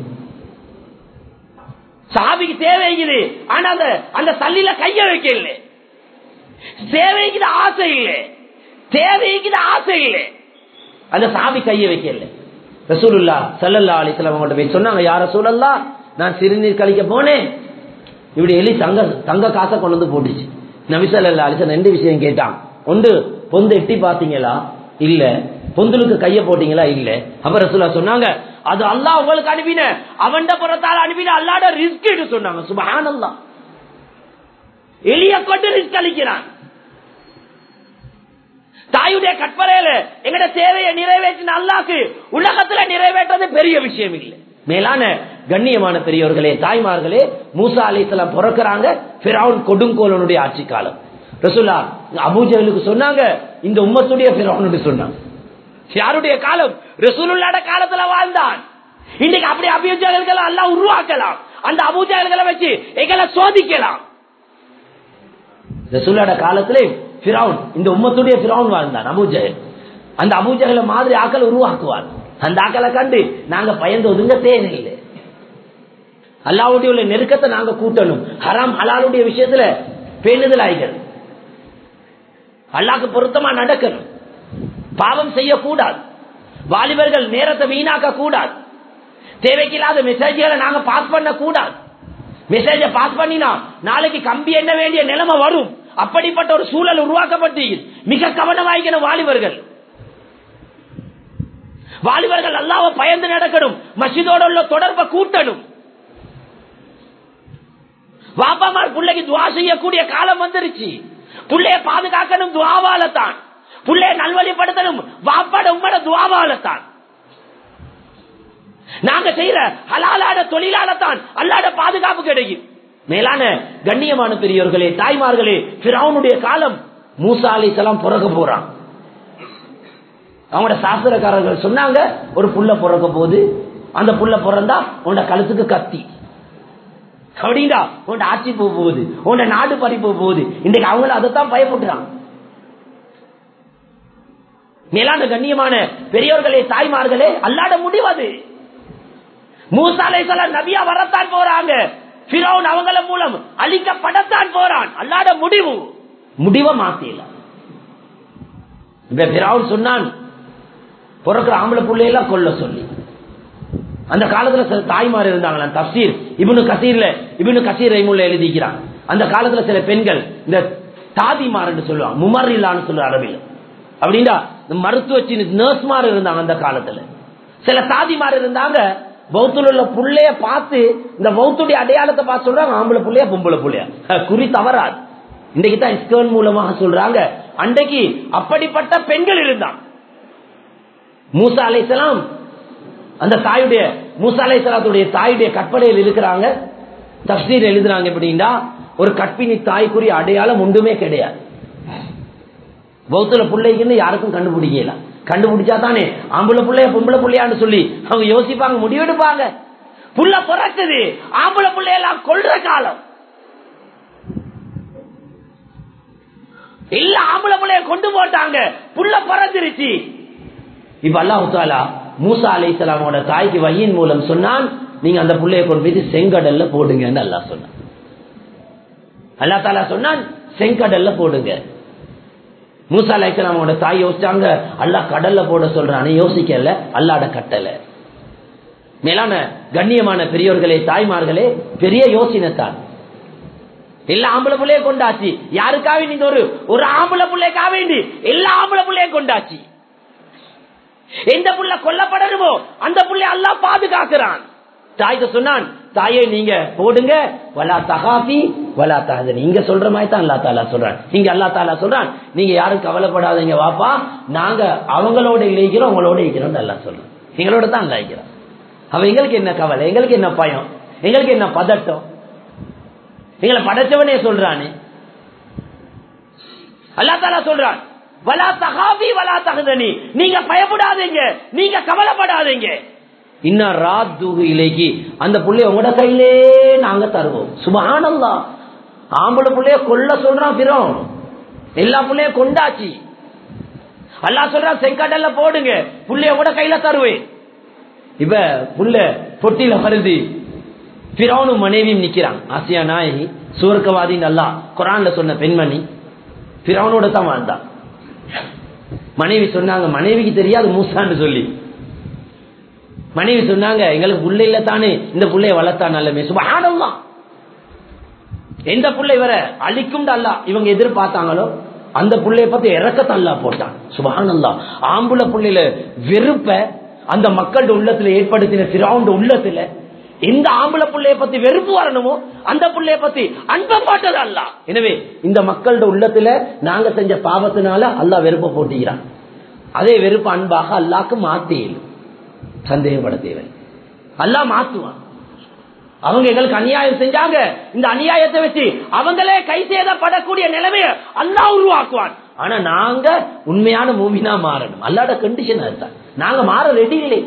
சாபிக்கு தேவைக்குது ஆனா அந்த அந்த சல்லில கைய வைக்க இல்லை தேவைக்குது ஆசை இல்லை தேவைக்குது ஆசை இல்லை அந்த சாபி கைய வைக்கல ரசூலுல்லா சல்லல்லா அலிஸ்லாம் அவங்கள்ட்ட போய் சொன்னாங்க யார சூழல்லா நான் சிறுநீர் கழிக்க போனேன் இப்படி எலி தங்க தங்க காசை கொண்டு வந்து போட்டுச்சு நபிசல்லா அலிசன் ரெண்டு விஷயம் கேட்டான் ஒன்று பொந்து எட்டி பாத்தீங்களா இல்ல பொந்துலுக்கு கைய போட்டீங்களா இல்ல அப்ப ரசூலா சொன்னாங்க அது அல்லாஹ் உங்களுக்கு அனுப்பின அவன்ட புறத்தால் அனுப்பின அல்லாட ரிஸ்க் சொன்னாங்க சுபஹானல்லா எலிய கொண்டு ரிஸ்க் அளிக்கிறான் தாயுடைய கற்பறையில எங்கட தேவையை நிறைவேற்றின அல்லாக்கு உலகத்துல நிறைவேற்றது பெரிய விஷயம் இல்லை மேலான கண்ணியமான பெரியவர்களே தாய்மார்களே மூசா அலிசலாம் பிறக்கிறாங்க பிறவுன் கொடுங்கோலனுடைய ஆட்சி காலம் ரசுல்லா அபூஜலுக்கு சொன்னாங்க இந்த உம்மத்துடைய பிறவனுடைய சொன்னாங்க யாருடைய காலம் ரசூலுல்லாட காலத்துல வாழ்ந்தான் இன்னைக்கு அப்படி அபிஜகல்களை எல்லாம் உருவாக்கலாம் அந்த அபூஜகல்களை வச்சு எங்களை சோதிக்கலாம் ரசூல்லாட காலத்திலே பிறவுன் இந்த உம்மத்துடைய பிறவுன் வாழ்ந்தான் அபூஜகல் அந்த அபூஜகல மாதிரி ஆக்கள் உருவாக்குவார் அந்த ஆக்களை கண்டு நாங்க பயந்து ஒதுங்க தேவையில்லை அல்லாவுடைய உள்ள நெருக்கத்தை நாங்க கூட்டணும் ஹராம் ஹலாலுடைய விஷயத்துல பேணுதல் ஆகிகள் அல்லாக்கு பொருத்தமா நடக்கணும் பாவம் செய்யக்கூடாது வாலிபர்கள் நேரத்தை வீணாக்க கூடாது தேவைக்கில்லாத மெசேஜ்களை நாங்க பாஸ் பண்ண கூடாது மெசேஜ பாஸ் பண்ணினா நாளைக்கு கம்பி எண்ண வேண்டிய நிலைமை வரும் அப்படிப்பட்ட ஒரு சூழல் உருவாக்கப்பட்டு மிக கவனமாய்க்கணும் வாலிபர்கள் வாலிபர்கள் அல்லாவ பயந்து நடக்கணும் மசிதோட உள்ள தொடர்பை கூட்டணும் வாப்பாமார் பிள்ளைக்கு துவா செய்யக்கூடிய காலம் வந்துருச்சு புள்ளைய பாதுகாக்கணும் துவாவால தான் புள்ளைய நல்வழிப்படுத்தணும் வாப்பாட உம்மட துவாவால தான் நாங்க செய்யற ஹலாலான தொழிலால தான் அல்லாட பாதுகாப்பு கிடைக்கும் மேலான கண்ணியமான பெரியவர்களே தாய்மார்களே பிறவனுடைய காலம் மூசா அலி சலாம் பிறக்க போறான் அவங்களோட சாஸ்திரக்காரர்கள் சொன்னாங்க ஒரு புள்ள பிறக்க போகுது அந்த புள்ள பிறந்தா உன்னோட கழுத்துக்கு கத்தி அப்படின்னா உன் ஆட்சி போக போகுது உன் நாடு பறி போக போகுது இன்றைக்கு அவங்கள அதைத்தான் பயப்படுறாங்க மேலான கண்ணியமான பெரியவர்களே தாய்மார்களே அல்லாட முடிவது மூசாலை சில நபியா வரத்தான் போறாங்க பிறவுன் அவங்கள மூலம் அழிக்கப்படத்தான் போறான் அல்லாட முடிவு முடிவை மாத்தில இப்ப பிறவுன் சொன்னான் பிறக்கிற ஆம்பளை பிள்ளையெல்லாம் கொல்ல சொல்லி அந்த காலத்துல சில தாய்மார் இருந்தாங்களா தப்சீர் இவனு கசீர்ல இவனு கசீர் ரைமுள்ள எழுதிக்கிறான் அந்த காலத்துல சில பெண்கள் இந்த தாதிமார் என்று சொல்லுவாங்க முமர்லான்னு சொல்லுவாங்க அரபில் அப்படின்னா இந்த மருத்துவ நர்ஸ்மார் இருந்தாங்க அந்த காலத்துல சில தாதிமார் இருந்தாங்க பௌத்துல உள்ள புள்ளைய பார்த்து இந்த பௌத்துடைய அடையாளத்தை பார்த்து சொல்றாங்க ஆம்பளை புள்ளையா பொம்பளை புள்ளையா குறி தவறாது இன்றைக்கு தான் இஸ்கன் மூலமாக சொல்றாங்க அன்றைக்கு அப்படிப்பட்ட பெண்கள் இருந்தான் மூசா அலைசலாம் அந்த தாயுடைய மூசா அலைசலாத்துடைய தாயுடைய கற்பனையில் இருக்கிறாங்க தப்சீர் எழுதுறாங்க எப்படின்னா ஒரு கற்பினி தாய்க்குரிய அடையாளம் ஒன்றுமே கிடையாது பௌத்தல பிள்ளைக்குன்னு யாருக்கும் கண்டுபிடிக்கல கண்டுபிடிச்சா தானே ஆம்பளை பிள்ளைய பொம்பளை பிள்ளையான்னு சொல்லி அவங்க யோசிப்பாங்க முடிவெடுப்பாங்க புள்ள பிறக்குது ஆம்பளை பிள்ளையெல்லாம் கொள்ற காலம் இல்ல ஆம்பளை பிள்ளைய கொண்டு போட்டாங்க புள்ள பிறந்துருச்சு இப்ப அல்லாஹாலா மூசா அலை இஸ்லாமோட தாய்க்கு வையின் மூலம் சொன்னான் நீங்க அந்த பிள்ளைய கொண்டு போய் செங்கடல்ல போடுங்கன்னு அல்லா சொன்னான் அல்லா தாலா சொன்னான் செங்கடல்ல போடுங்க மூசா அலை இஸ்லாமோட தாய் யோசிச்சாங்க அல்லா கடல்ல போட சொல்றான்னு யோசிக்கல அல்லாட கட்டல மேலான கண்ணியமான பெரியோர்களே தாய்மார்களே பெரிய யோசனைத்தான் எல்லா ஆம்பளை பிள்ளைய கொண்டாச்சு யாருக்காக நீங்க ஒரு ஒரு ஆம்பளை பிள்ளைக்காக வேண்டி எல்லா ஆம்பளை பிள்ளைய கொண்டாச்சு எந்த புள்ள கொல்லப்படணுமோ அந்த புள்ளை எல்லாம் பாதுகாக்கிறான் தாய்க்கு சொன்னான் தாயே நீங்க போடுங்க வலா தகாபி வலா தகது நீங்க சொல்ற மாதிரி தான் அல்லா தாலா சொல்றான் நீங்க அல்லா தாலா சொல்றான் நீங்க யாரும் கவலைப்படாதீங்க வாப்பா நாங்க அவங்களோட இழைக்கிறோம் உங்களோட இருக்கிறோம் நல்லா சொல்றோம் எங்களோட தான் இழைக்கிறோம் அவ எங்களுக்கு என்ன கவலை எங்களுக்கு என்ன பயம் எங்களுக்கு என்ன பதட்டம் எங்களை படைச்சவனே சொல்றானே அல்லா தாலா சொல்றான் வலா தகாபி வலா தகுதனி நீங்க பயப்படாதீங்க நீங்க கவலைப்படாதீங்க இன்னும் ராத்து இலைக்கு அந்த புள்ளைய உங்களோட கையிலே நாங்க தருவோம் சுபஹானல்லா ஆம்பளை புள்ளைய கொல்ல சொல்றான் பிறோம் எல்லா புள்ளைய கொண்டாச்சு அல்லா சொல்றான் செங்கடல்ல போடுங்க புள்ளைய கூட கையில தருவேன் இப்ப புள்ள பொட்டியில வருது பிறவனும் மனைவியும் நிக்கிறான் ஆசியா நாயகி சுவர்க்கவாதி நல்லா குரான்ல சொன்ன பெண்மணி பிறவனோட தான் வாழ்ந்தான் மனைவி சொன்னாங்க மனைவிக்கு தெரியாது மூசான்னு சொல்லி மனைவி சொன்னாங்க எங்களுக்கு புள்ள இல்ல தானே இந்த புள்ளைய வளர்த்தா நல்லமே சுபஹானல்லாம் எந்த புள்ளை வர அழிக்கும் அல்ல இவங்க எதிர்பார்த்தாங்களோ அந்த புள்ளைய பத்தி இறக்கத்தல்லா போட்டான் சுபஹானல்லா ஆம்புல புள்ளையில வெறுப்ப அந்த மக்களோட உள்ளத்துல ஏற்படுத்தின சிறாவுண்ட உள்ளத்துல எந்த ஆம்பளை பிள்ளைய பத்தி வெறுப்பு வரணுமோ அந்த பிள்ளைய பத்தி அன்ப போட்டது அல்ல எனவே இந்த மக்களோட உள்ளத்துல நாங்க செஞ்ச பாவத்தினால அல்லா வெறுப்ப போட்டுகிறான் அதே வெறுப்பு அன்பாக அல்லாக்கு மாத்தியல் சந்தேகப்பட தேவை அல்லா மாத்துவான் அவங்க எங்களுக்கு அநியாயம் செஞ்சாங்க இந்த அநியாயத்தை வச்சு அவங்களே கை சேதப்படக்கூடிய நிலைமைய அல்லா உருவாக்குவான் ஆனா நாங்க உண்மையான மூமினா மாறணும் அல்லாட கண்டிஷன் அதுதான் நாங்க மாற ரெடி இல்லை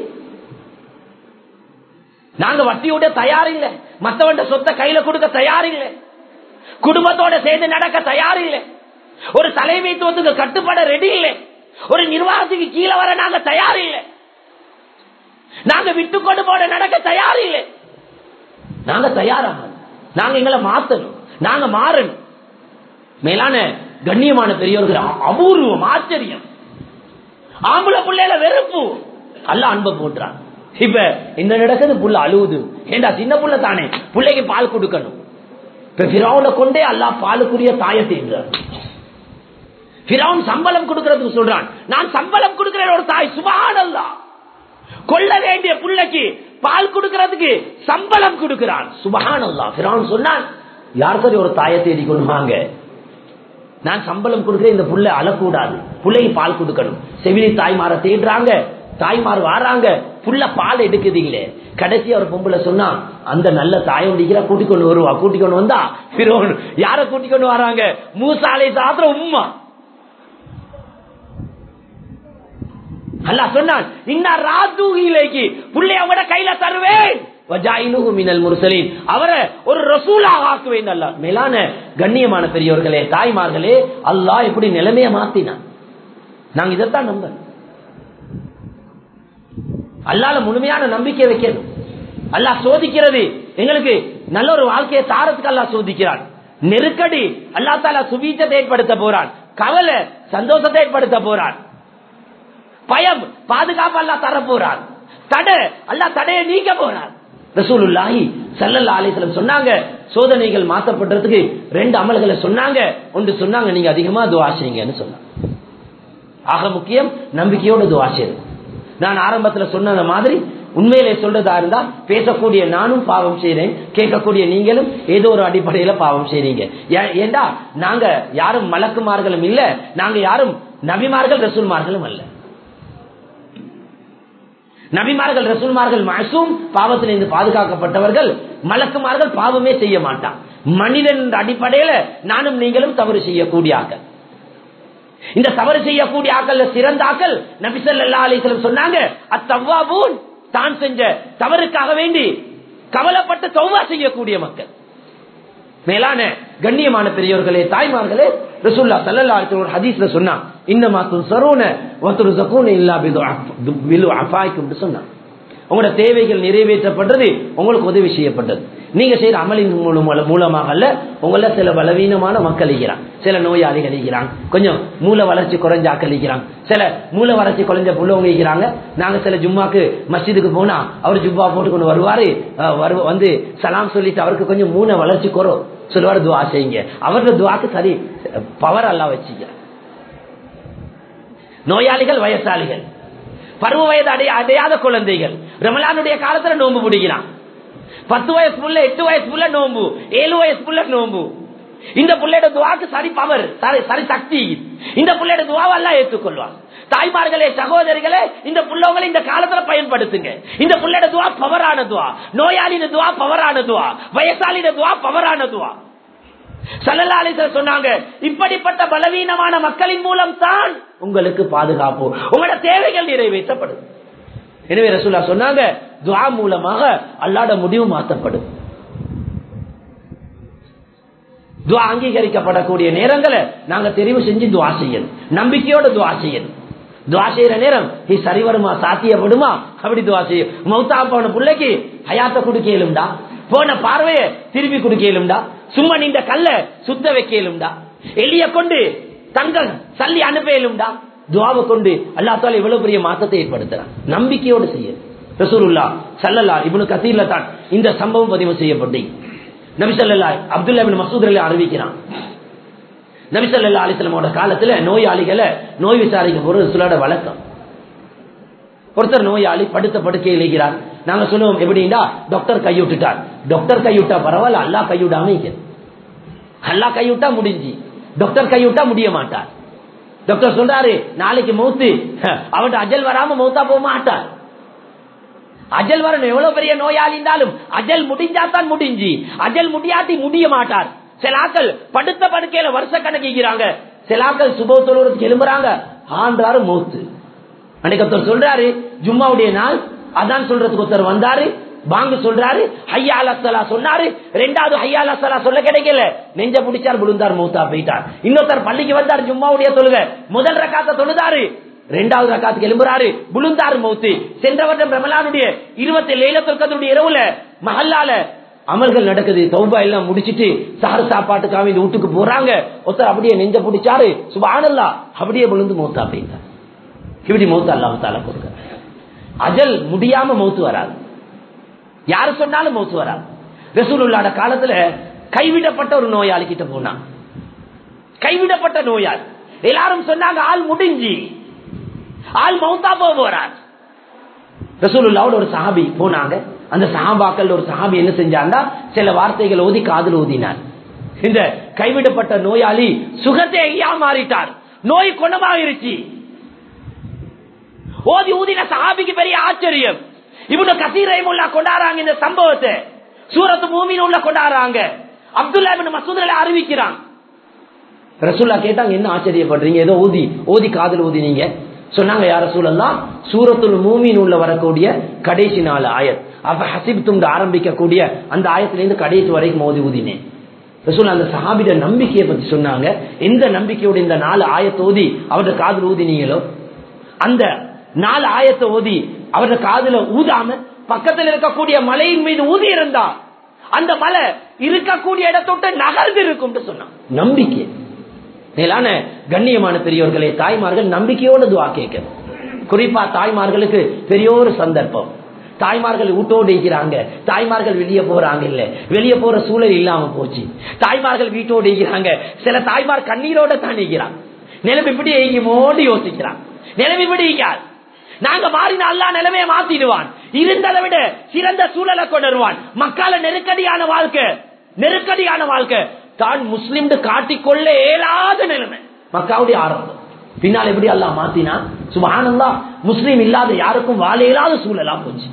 நாங்க வட்டியோட தயார் இல்லை மத்தவண்ட சொத்தை கையில கொடுக்க தயார் இல்லை குடும்பத்தோட சேர்ந்து நடக்க தயார் இல்லை ஒரு தலைமைத்துவத்துக்கு கட்டுப்பட ரெடி இல்லை ஒரு நிர்வாகத்துக்கு கீழே வர நாங்க தயார் இல்லை நாங்க விட்டு கொண்டு போட நடக்க தயார் இல்லை நாங்க தயாராக நாங்க எங்களை மாத்தணும் நாங்க மாறணும் மேலான கண்ணியமான பெரியவர்கள் அபூர்வம் ஆச்சரியம் ஆம்பளை பிள்ளையில வெறுப்பு அல்ல அன்பை போட்டுறான் இப்ப இந்த நடக்குது புள்ள அழுவுது ஏண்டா சின்ன புள்ள தானே பிள்ளைக்கு பால் கொடுக்கணும் இப்ப பிராவுல கொண்டே அல்லா பாலுக்குரிய தாயத்தைன்றார் பிராவுன் சம்பளம் கொடுக்கறதுக்கு சொல்றான் நான் சம்பளம் கொடுக்கிறேன் ஒரு தாய் சுபானல்லா கொள்ள வேண்டிய புள்ளைக்கு பால் கொடுக்கறதுக்கு சம்பளம் கொடுக்கிறான் சுபஹானல்லா பிராவுன் சொன்னான் யாருக்கும் ஒரு தாயை தேடி கொண்டு வாங்க நான் சம்பளம் கொடுக்கிறேன் இந்த புள்ள அழக்கூடாது பிள்ளைக்கு பால் கொடுக்கணும் செவிலி தாய்மார தேடுறாங்க தாய்மார் வாராங்க புள்ள பால் எடுக்குதுங்களே கடைசி ஒரு பொம்பளை சொன்னா அந்த நல்ல தாயம் டிக்கிற கூட்டிக் கொண்டு வருவா கூட்டிக் கொண்டு வந்தா பிறோன் யார கூட்டிக் கொண்டு வராங்க மூசாலை சாத்திர உம்மா அல்ல சொன்னான் இன்னா ராத்தூகிலேக்கு புள்ளைய அவட கையில தருவேன் அவரை ஒரு ரசூலாக ஆக்குவேன் அல்ல மேலான கண்ணியமான பெரியவர்களே தாய்மார்களே அல்லாஹ் எப்படி நிலைமைய மாத்தினான் நாங்க இதைத்தான் நம்ப அல்லால முழுமையான நம்பிக்கை வைக்கணும் அல்லாஹ் சோதிக்கிறது எங்களுக்கு நல்ல ஒரு வாழ்க்கையை தாரத்துக்கு அல்லாஹ் சோதிக்கிறான் நெருக்கடி அல்லா தாலா சுபீச்சத்தை ஏற்படுத்த போறான் கவலை சந்தோஷத்தை ஏற்படுத்த போறான் பயம் பாதுகாப்பு அல்லா தர போறான் தடை அல்லா தடையை நீக்க போறான் ரசூலுல்லாஹி சல்லல்லா அலிஸ்லம் சொன்னாங்க சோதனைகள் மாற்றப்படுறதுக்கு ரெண்டு அமல்களை சொன்னாங்க ஒன்று சொன்னாங்க நீங்க அதிகமா துவா செய்யுங்கன்னு சொன்னாங்க ஆக முக்கியம் நம்பிக்கையோட துவா செய்யுங்க நான் ஆரம்பத்துல சொன்ன மாதிரி உண்மையிலே சொல்றதா இருந்தா பேசக்கூடிய நானும் பாவம் செய்யறேன் கேட்கக்கூடிய நீங்களும் ஏதோ ஒரு அடிப்படையில பாவம் செய்றீங்க ஏண்டா நாங்க யாரும் மலக்குமார்களும் இல்ல நாங்க யாரும் நபிமார்கள் ரசூல்மார்களும் அல்ல நபிமார்கள் ரசூல்மார்கள் மசூம் பாவத்திலிருந்து பாதுகாக்கப்பட்டவர்கள் மலக்குமார்கள் பாவமே செய்ய மாட்டான் மனிதன் அடிப்படையில நானும் நீங்களும் தவறு செய்யக்கூடிய ஆக்கள் இந்த தவறு செய்யக்கூடிய ஆக்கள் சிறந்த ஆக்கள் நபிசல்லா அலிஸ்லம் சொன்னாங்க அத்தவ்வாபூன் தான் செஞ்ச தவறுக்காக வேண்டி கவலைப்பட்டு தௌவா செய்யக்கூடிய மக்கள் மேலான கண்ணியமான பெரியவர்களே தாய்மார்களே ரசூல்லா சல்லல்லா ஒரு ஹதீஸ்ல சொன்னா இன்னமா துன் சரோன ஒருத்தர் சக்கூன இல்லா பிது அஃபாய்க்கும் சொன்னான் உங்களோட தேவைகள் நிறைவேற்றப்பட்டது உங்களுக்கு உதவி செய்யப்பட்டது நீங்க செய்யற அமலின் மூலம் மூலமாக அல்ல உங்கள சில பலவீனமான மக்கள் இருக்கிறான் சில நோயாளிகள் இருக்கிறாங்க கொஞ்சம் மூல வளர்ச்சி குறைஞ்சாக்கள் இருக்கிறாங்க சில மூல வளர்ச்சி குறைஞ்ச புள்ளவங்க இருக்கிறாங்க நாங்க சில ஜும்மாக்கு மஸ்ஜிதுக்கு போனா அவர் ஜும்மா போட்டு கொண்டு வருவாரு அஹ், வரு- வந்து சலாம் சொல்லிட்டு அவருக்கு கொஞ்சம் மூல வளர்ச்சி குறம் சொல்லுவாரு துவா செய்யுங்க அவரோட துவாக்கு சரி பவர் எல்லாம் வச்சுக்க நோயாளிகள் வயசாளிகள் பருவ வயது அடைய அடையாத குழந்தைகள் ரமலானுடைய காலத்துல நோன்பு பிடிக்கிறான் பத்து வயசு புள்ள எட்டு வயசு புள்ள நோம்பு ஏழு வயசு புள்ள நோம்பு இந்த புள்ளையோட துவாக்கு சரி பவர் சரி சரி சக்தி இந்த புள்ளையோட துவாவெல்லாம் ஏற்றுக்கொள்வான் தாய்மார்களே சகோதரிகளே இந்த புள்ளவங்களை இந்த காலத்துல பயன்படுத்துங்க இந்த புள்ளையோட துவா பவரான துவா நோயாளின துவா பவரான துவா வயசாளின துவா பவரான துவா சல்லல்லாஹு சொன்னாங்க இப்படிப்பட்ட பலவீனமான மக்களின் மூலம் தான் உங்களுக்கு பாதுகாப்பு உங்களோட தேவைகள் நிறைவேற்றப்படும் எனவே ரசூல்லா சொன்னாங்க துவா மூலமாக அல்லாட முடிவு மாற்றப்படும் துவா அங்கீகரிக்கப்படக்கூடிய நேரங்களை நாங்க தெரிவு செஞ்சு துவா செய்யணும் நம்பிக்கையோட துவா செய்யணும் துவா செய்யற நேரம் இது சரி வருமா சாத்தியப்படுமா அப்படி துவா செய்யும் மௌத்தா போன பிள்ளைக்கு ஹயாத்த குடுக்கலும்டா போன பார்வைய திருப்பி குடுக்கலும்டா சும்மா நீண்ட கல்ல சுத்த வைக்கலும்டா எளிய கொண்டு தங்க சல்லி அனுப்பலும்டா துவாவை கொண்டு அல்லா தால இவ்வளவு பெரிய மாற்றத்தை ஏற்படுத்துறான் நம்பிக்கையோடு செய்ய ரசூலுல்லா சல்லல்லா இவனு கசீர்ல தான் இந்த சம்பவம் பதிவு செய்யப்பட்டு நபிசல்லா அப்துல்லா பின் மசூத் அலி அறிவிக்கிறான் நபிசல்லா அலிஸ்லமோட காலத்துல நோயாளிகளை நோய் விசாரிக்க போறது ரசூலோட வழக்கம் ஒருத்தர் நோயாளி படுத்த படுக்கை இழைக்கிறார் நாங்க சொல்லுவோம் எப்படின்னா டாக்டர் கைவிட்டுட்டார் டாக்டர் கைவிட்டா பரவாயில்ல அல்லா கைவிடாம இருக்கிறது. அல்லா கைவிட்டா முடிஞ்சு டாக்டர் கைவிட்டா முடிய மாட்டார் டாக்டர் சொல்றாரு நாளைக்கு மௌத்து அவன் அஜல் வராம மௌத்தா போக மாட்டார் அஜல் வரணும் எவ்வளவு பெரிய நோயாளி இருந்தாலும் அஜல் முடிஞ்சாதான் முடிஞ்சு அஜல் முடியாட்டி முடிய மாட்டார் சில ஆக்கள் படுத்த படுக்கையில வருஷ கணக்கிக்கிறாங்க சில ஆக்கள் சுப தொழுவதுக்கு எழும்புறாங்க ஆண்டாரு மௌத்து அன்னைக்கு ஒருத்தர் சொல்றாரு ஜும்மாவுடைய நாள் அதான் சொல்றதுக்கு ஒருத்தர் வந்தாரு பாங்கு சொல்றாரு ஹையா அலசலா சொன்னாரு ரெண்டாவது ஹையா அலசலா சொல்ல கிடைக்கல நெஞ்ச பிடிச்சார் விழுந்தார் மௌத்தா போயிட்டார் இன்னொருத்தர் பள்ளிக்கு வந்தார் ஜும்மாவுடைய தொழுக முதல் ரக்காத்த தொழுதாரு ரெண்டாவது ரக்காத்துக்கு எழும்புறாரு விழுந்தாரு மௌத்து சென்ற வருடம் ரமலானுடைய இருபத்தி லேலத்துடைய இரவுல மஹல்லால அமல்கள் நடக்குது தௌபா எல்லாம் முடிச்சிட்டு சஹர் சாப்பாட்டுக்காக இந்த வீட்டுக்கு போறாங்க ஒருத்தர் அப்படியே நெஞ்ச பிடிச்சாரு சுபானல்லா அப்படியே விழுந்து மௌத்தா போயிட்டார் இப்படி மௌத்து அல்லாஹு தாலா கொடுக்க அஜல் முடியாம மௌத்து வராது யாரு சொன்னாலும் மௌத்து வராது ரசூலுல்லாட காலத்துல கைவிடப்பட்ட ஒரு நோயாளி கிட்ட போனான் கைவிடப்பட்ட நோயாளி எல்லாரும் சொன்னாங்க ஆள் முடிஞ்சு ஆள் மௌத்தா போக போறார் ரசூலுல்லாவோட ஒரு சஹாபி போனாங்க அந்த சஹாபாக்கள் ஒரு சஹாபி என்ன செஞ்சாண்டா சில வார்த்தைகள் ஓதி காதல் ஓதினார் இந்த கைவிடப்பட்ட நோயாளி சுகத்தை ஐயா மாறிட்டார் நோய் குணமாயிருச்சு ஓதி ஊதின சஹாபிக்கு பெரிய ஆச்சரியம் இவனு கசீரைமுல்லா கொண்டாடுறாங்க இந்த சம்பவத்தை சூரத்து பூமியின் உள்ள கொண்டாடுறாங்க அப்துல்லா இப்னு மசூத்ல அறிவிக்கிறான் ரசூல்லா கேட்டாங்க என்ன ஆச்சரியப்படுறீங்க ஏதோ ஊதி ஓதி காதல் ஊதினீங்க சொன்னாங்க யார சூழல்லாம் சூரத்துல் மூமின் உள்ள வரக்கூடிய கடைசி நாலு ஆயத் அப்ப ஹசிப் துண்டு ஆரம்பிக்கக்கூடிய அந்த ஆயத்திலிருந்து கடைசி வரைக்கும் ஓதி ஊதினேன் ரசூல் அந்த சஹாபிட நம்பிக்கையை பத்தி சொன்னாங்க எந்த நம்பிக்கையோட இந்த நாலு ஆயத்தை ஓதி அவருடைய காதல் ஊதினீங்களோ அந்த நாலு ஆயத்தை ஓதி அவருடைய காதுல ஊதாம பக்கத்தில் இருக்கக்கூடிய மலையின் மீது ஊதி இருந்தா அந்த மலை இருக்கக்கூடிய இடத்தொட்டு நகர்ந்து இருக்கும் சொன்னான் நம்பிக்கை மேலான கண்ணியமான பெரியோர்களே தாய்மார்கள் நம்பிக்கையோடு துவா கேட்க குறிப்பா தாய்மார்களுக்கு பெரிய ஒரு சந்தர்ப்பம் தாய்மார்கள் வீட்டோடு இருக்கிறாங்க தாய்மார்கள் வெளியே போறாங்க இல்ல வெளியே போற சூழல் இல்லாம போச்சு தாய்மார்கள் வீட்டோடு இருக்கிறாங்க சில தாய்மார் கண்ணீரோட தான் இருக்கிறாங்க நிலைமை இப்படி எங்கேயுமோடு யோசிக்கிறான் நிலைமை இப்படி இருக்காது நாங்க மாறின அல்லா நிலைமையை மாத்திடுவான் இருந்ததை விட சிறந்த சூழலை கொண்டு வருவான் மக்கால நெருக்கடியான வாழ்க்கை நெருக்கடியான வாழ்க்கை தான் முஸ்லிம் காட்டிக்கொள்ள இயலாத நிலைமை மக்காவுடைய ஆரம்பம் பின்னால் எப்படி அல்லா மாத்தினா சுபானந்தா முஸ்லீம் இல்லாத யாருக்கும் வாழ இயலாத சூழலா போச்சு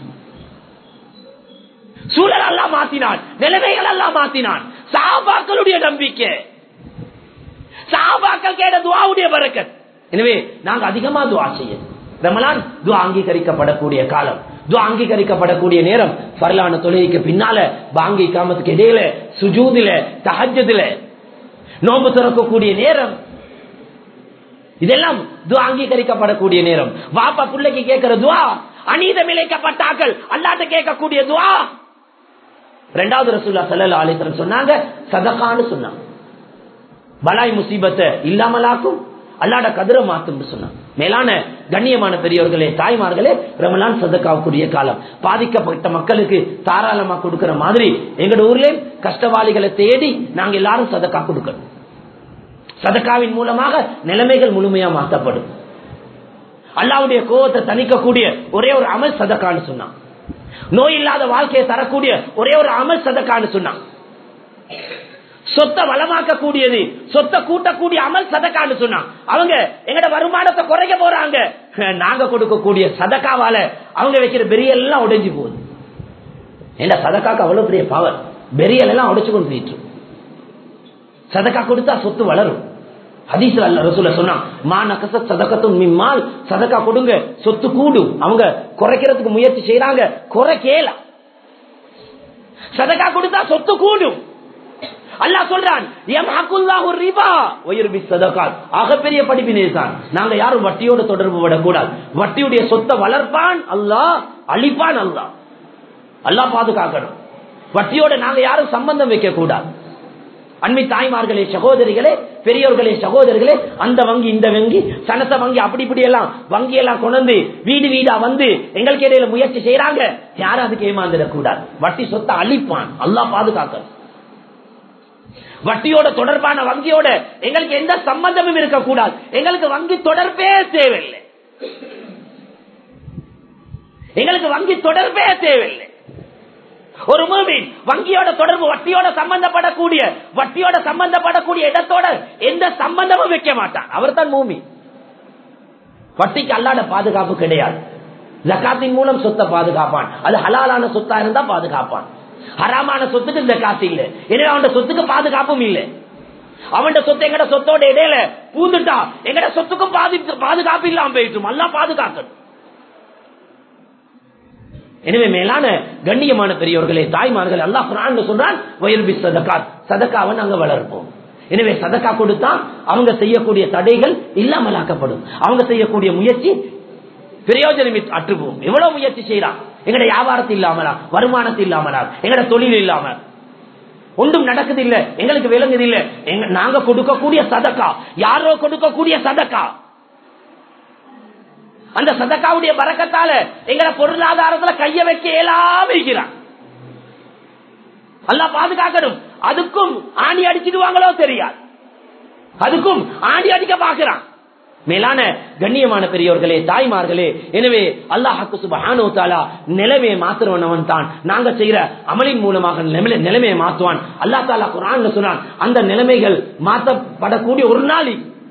சூழல் எல்லாம் மாத்தினான் நிலைமைகள் எல்லாம் மாத்தினான் சாபாக்களுடைய நம்பிக்கை சாபாக்கள் கேட்ட துவாவுடைய பறக்கத் எனவே நாங்க அதிகமா துவா செய்ய ரமலான் துவா அங்கீகரிக்கப்படக்கூடிய காலம் துவா அங்கீகரிக்கப்படக்கூடிய நேரம் பரலான தொழுகைக்கு பின்னால பாங்கி காமத்துக்கு இடையில சுஜூதில தஹஜதுல நோம்பு திறக்கக்கூடிய நேரம் இதெல்லாம் துவா அங்கீகரிக்கப்படக்கூடிய நேரம் வாப்பா பிள்ளைக்கு கேட்கிற துவா அநீதம் இழைக்கப்பட்டார்கள் அல்லாட்ட கேட்கக்கூடிய துவா ரெண்டாவது ரசூல்லா சல்லா அலிஸ்லம் சொன்னாங்க சதகான்னு சொன்னாங்க பலாய் முசீபத்தை இல்லாமலாக்கும் அல்லாட கதிர மாத்தும் சொன்னாங்க மேலான கண்ணியமான பெரியவர்களே தாய்மார்களே ரமலான் சதக்காவுக்குரிய காலம் பாதிக்கப்பட்ட மக்களுக்கு தாராளமா கொடுக்கிற மாதிரி எங்கட ஊர்ல கஷ்டவாளிகளை தேடி நாங்க எல்லாரும் சதக்கா கொடுக்கணும் சதக்காவின் மூலமாக நிலைமைகள் முழுமையா மாற்றப்படும் அல்லாவுடைய கோபத்தை தணிக்கக்கூடிய ஒரே ஒரு அமல் சதக்கான்னு சொன்னான் நோய் இல்லாத வாழ்க்கையை தரக்கூடிய ஒரே ஒரு அமல் சதக்கான்னு சொன்னான் சொத்தை வளமாக்க கூடியது சொத்தை கூட்டக்கூடிய அமல் சதக்கான்னு சொன்னான் அவங்க எங்கட வருமானத்தை குறைக்க போறாங்க நாங்க கொடுக்கக்கூடிய சதக்காவால அவங்க வைக்கிற பெரியல் எல்லாம் உடைஞ்சு போகுது ஏன்னா சதக்காக்கு அவ்வளவு பெரிய பவர் பெரியல் எல்லாம் உடைச்சு கொண்டு போயிட்டு சதக்கா கொடுத்தா சொத்து வளரும் ஹதீஸ்ல அல்ல ரசூல சொன்னா மா நகச சதக்கத்தும் மிம்மால் சதக்கா கொடுங்க சொத்து கூடும் அவங்க குறைக்கிறதுக்கு முயற்சி செய்யறாங்க குறைக்கலாம் சதக்கா கொடுத்தா சொத்து கூடும் அல்லாஹ் சொல்றான் பெரிய படிப்பினை தான் நாங்க யாரும் வட்டியோட தொடர்பு விடக்கூடாது வட்டியுடைய சொத்தை வளர்ப்பான் அல்லாஹ் அழிப்பான் அல்லாஹ் அல்லாஹ் பாதுகாக்கணும் வட்டியோட நாங்க யாரும் சம்பந்தம் வைக்க கூடாது அண்மை தாய்மார்களே சகோதரிகளே பெரியோர்களே சகோதரர்களே அந்த வங்கி இந்த வங்கி சனத்த வங்கி அப்படி இப்படி எல்லாம் வங்கி எல்லாம் கொண்டு வீடு வீடா வந்து எங்களுக்கு இடையில முயற்சி செய்யறாங்க யாரும் அதுக்கு ஏமாந்துடக்கூடாது வட்டி சொத்தை அழிப்பான் அல்லாஹ் பாதுகாக்கணும் வட்டியோட தொடர்பான வங்கியோட எங்களுக்கு எந்த சம்பந்தமும் இருக்கக்கூடாது எங்களுக்கு வங்கி தொடர்பே தேவையில்லை எங்களுக்கு வங்கி தொடர்பே தேவையில்லை ஒரு மூமின் வங்கியோட தொடர்பு வட்டியோட சம்பந்தப்படக்கூடிய வட்டியோட சம்பந்தப்படக்கூடிய இடத்தோட எந்த சம்பந்தமும் வைக்க மாட்டான் அவர் தான் மூமி வட்டிக்கு அல்லாத பாதுகாப்பு கிடையாது ஜக்காத்தின் மூலம் சொத்தை பாதுகாப்பான் அது ஹலாலான சொத்தா இருந்தா பாதுகாப்பான் ஹராமான சொத்துக்கு இந்த காசு இல்ல எனவே அவன் சொத்துக்கு பாதுகாப்பும் இல்ல அவன் சொத்து எங்கட சொத்தோட இடையில பூந்துட்டா எங்கட சொத்துக்கும் பாதுகாப்பு இல்லாம போயிட்டு எல்லாம் பாதுகாக்கணும் எனவே மேலான கண்ணியமான பெரியவர்களே தாய்மார்கள் அல்லாஹ் குரான் சொல்றான் வயல்பி சதக்கா சதக்காவை நாங்க வளர்ப்போம் எனவே சதக்கா கொடுத்தா அவங்க செய்யக்கூடிய தடைகள் இல்லாமலாக்கப்படும் அவங்க செய்யக்கூடிய முயற்சி பிரயோஜனம் அற்றுப்போம் எவ்வளவு முயற்சி செய்யறான் எங்கட வியாபாரத்தில் இல்லாமலா வருமானத்தில் இல்லாமலா எங்கட தொழில் இல்லாம ஒன்றும் நடக்குது இல்ல எங்களுக்கு விளங்குது இல்ல நாங்க கொடுக்கக்கூடிய சதக்கா யாரோ கொடுக்கக்கூடிய சதக்கா அந்த சதக்காவுடைய பறக்கத்தால எங்கட பொருளாதாரத்துல கைய வைக்க இயலாம இருக்கிறான் அல்லா பாதுகாக்கணும் அதுக்கும் ஆணி அடிச்சிடுவாங்களோ தெரியாது அதுக்கும் ஆணி அடிக்க பாக்குறான் மேலான கண்ணியமான பெரியவர்களே தாய்மார்களே எனவே அல்லாஹாக்கு சுபஹானோ தாலா நிலைமையை மாத்துறவனவன் தான் நாங்க செய்யற அமலின் மூலமாக நிலைமையை மாத்துவான் அல்லா தாலா குரான் சொன்னான் அந்த நிலைமைகள் மாற்றப்படக்கூடிய ஒரு நாள்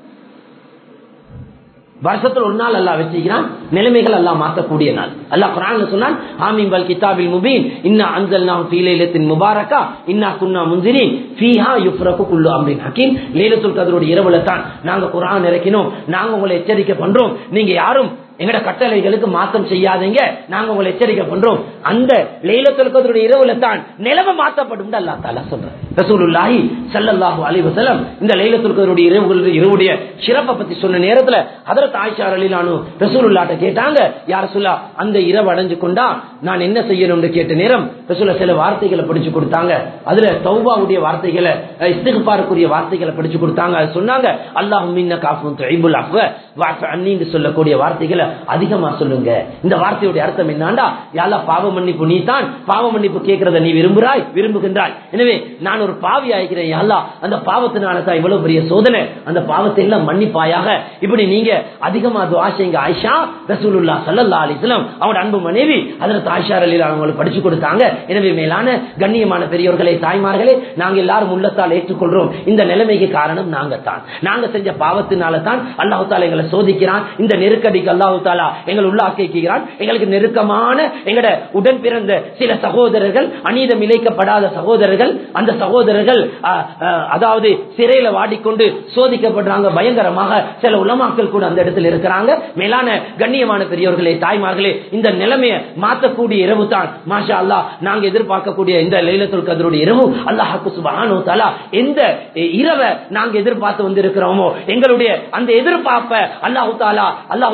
வருஷத்துல ஒரு நாள் அல்லா வச்சுக்கிறான் நிலைமைகள் எல்லாம் மாற்றக்கூடிய நாள் அல்லா குரான் சொன்னான் ஆமீன் பல் கிதாபில் முபீன் இன்னா அன்சல் நாம் ஃபீலைலத்தின் முபாரக்கா இன்னா குன்னா முன்சிரி ஃபீஹா யுஃப்ரகு குல்லு அம்ரின் ஹக்கீம் லைலத்துல் கதருடைய இரவுல தான் நாங்க குரான் இறக்கினோம் நாங்க உங்களை எச்சரிக்கை பண்றோம் நீங்க யாரும் எங்கட கட்டளைகளுக்கு மாற்றம் செய்யாதீங்க நாங்க உங்களை எச்சரிக்கை பண்றோம் அந்த லைலத்துல் கதருடைய இரவுல தான் நிலைமை மாற்றப்படும் அல்லா தாலா சொல்றேன் ரசூலுல்லாஹி ஸல்லல்லாஹு அலைஹி வஸல்லம் இந்த லைலத்துல் கதருடைய இரவுகள் இரவுடைய சிறப்பை பத்தி சொன்ன நேரத்துல ஹதரத் ஆயிஷா ரலிலானு ரசூலுல்லாஹ்ட்ட கேட்டாங்க யார் சொல்லா அந்த இரவு அடைஞ்சு கொண்டா நான் என்ன செய்யணும்னு கேட்ட நேரம் ரசூல சில வார்த்தைகளை படிச்சு கொடுத்தாங்க அதுல தௌபாவுடைய வார்த்தைகளை இஸ்திகபாருக்குரிய வார்த்தைகளை படிச்சு கொடுத்தாங்க அது சொன்னாங்க அல்லாஹ் மின்ன காஃபுன் துஐபுல் அஃவ வஅஃப அன்னின்னு சொல்லக்கூடிய வார்த்தைகளை அதிகமா சொல்லுங்க இந்த வார்த்தையுடைய அர்த்தம் என்னாண்டா யாரா பாவ மன்னிப்பு நீ தான் பாவ மன்னிப்பு கேட்கறத நீ விரும்புறாய் விரும்புகின்றாய் எனவே நான் ஒரு பாவி ஆகிறேன் யாரா அந்த பாவத்தினால தான் இவ்வளவு பெரிய சோதனை அந்த பாவத்தை எல்லாம் மன்னிப்பாயாக இப்படி நீங்க அதிகமா துவா செய்யுங்க ஆயிஷா ரசூலுல்லா சல்லல்லா அலிஸ்லாம் அவனோட அன்பு மனைவி அதுல தாய்ஷா அலில் அவங்களுக்கு படிச்சு கொடுத்தாங்க எனவே மேலான கண்ணியமான பெரியவர்களே தாய்மார்களே நாங்க எல்லாரும் உள்ளத்தால் ஏற்றுக்கொள்றோம் இந்த நிலைமைக்கு காரணம் நாங்க தான் நாங்க செஞ்ச பாவத்தினால தான் அல்லாஹு தாலா எங்களை சோதிக்கிறான் இந்த நெருக்கடிக்கு அல்லாஹு தாலா எங்களை உள்ளாக்கிறான் எங்களுக்கு நெருக்கமான எங்கட உடன் பிறந்த சில சகோதரர்கள் அநீதம் இழைக்கப்படாத சகோதரர்கள் அந்த சகோதரர்கள் அதாவது சிறையில வாடிக்கொண்டு சோதிக்கப்படுறாங்க பயங்கரமாக சில உலமாக்கள் கூட அந்த இடத்துல இருக்கிறாங்க மேலான கண்ணியமான பெரியவர்களே தாய்மார்களே இந்த நிலைமையை மாற்றக்கூடிய இரவு தான் மாஷா அல்லா நாங்க எதிர்பார்க்கக்கூடிய இந்த லைலத்துல் கதருடைய இரவு அல்லாஹாக்கு சுபானோ தலா எந்த இரவை நாங்க எதிர்பார்த்து வந்திருக்கிறோமோ எங்களுடைய அந்த எதிர்பார்ப்ப அல்லாஹு தாலா அல்லாஹு தாலா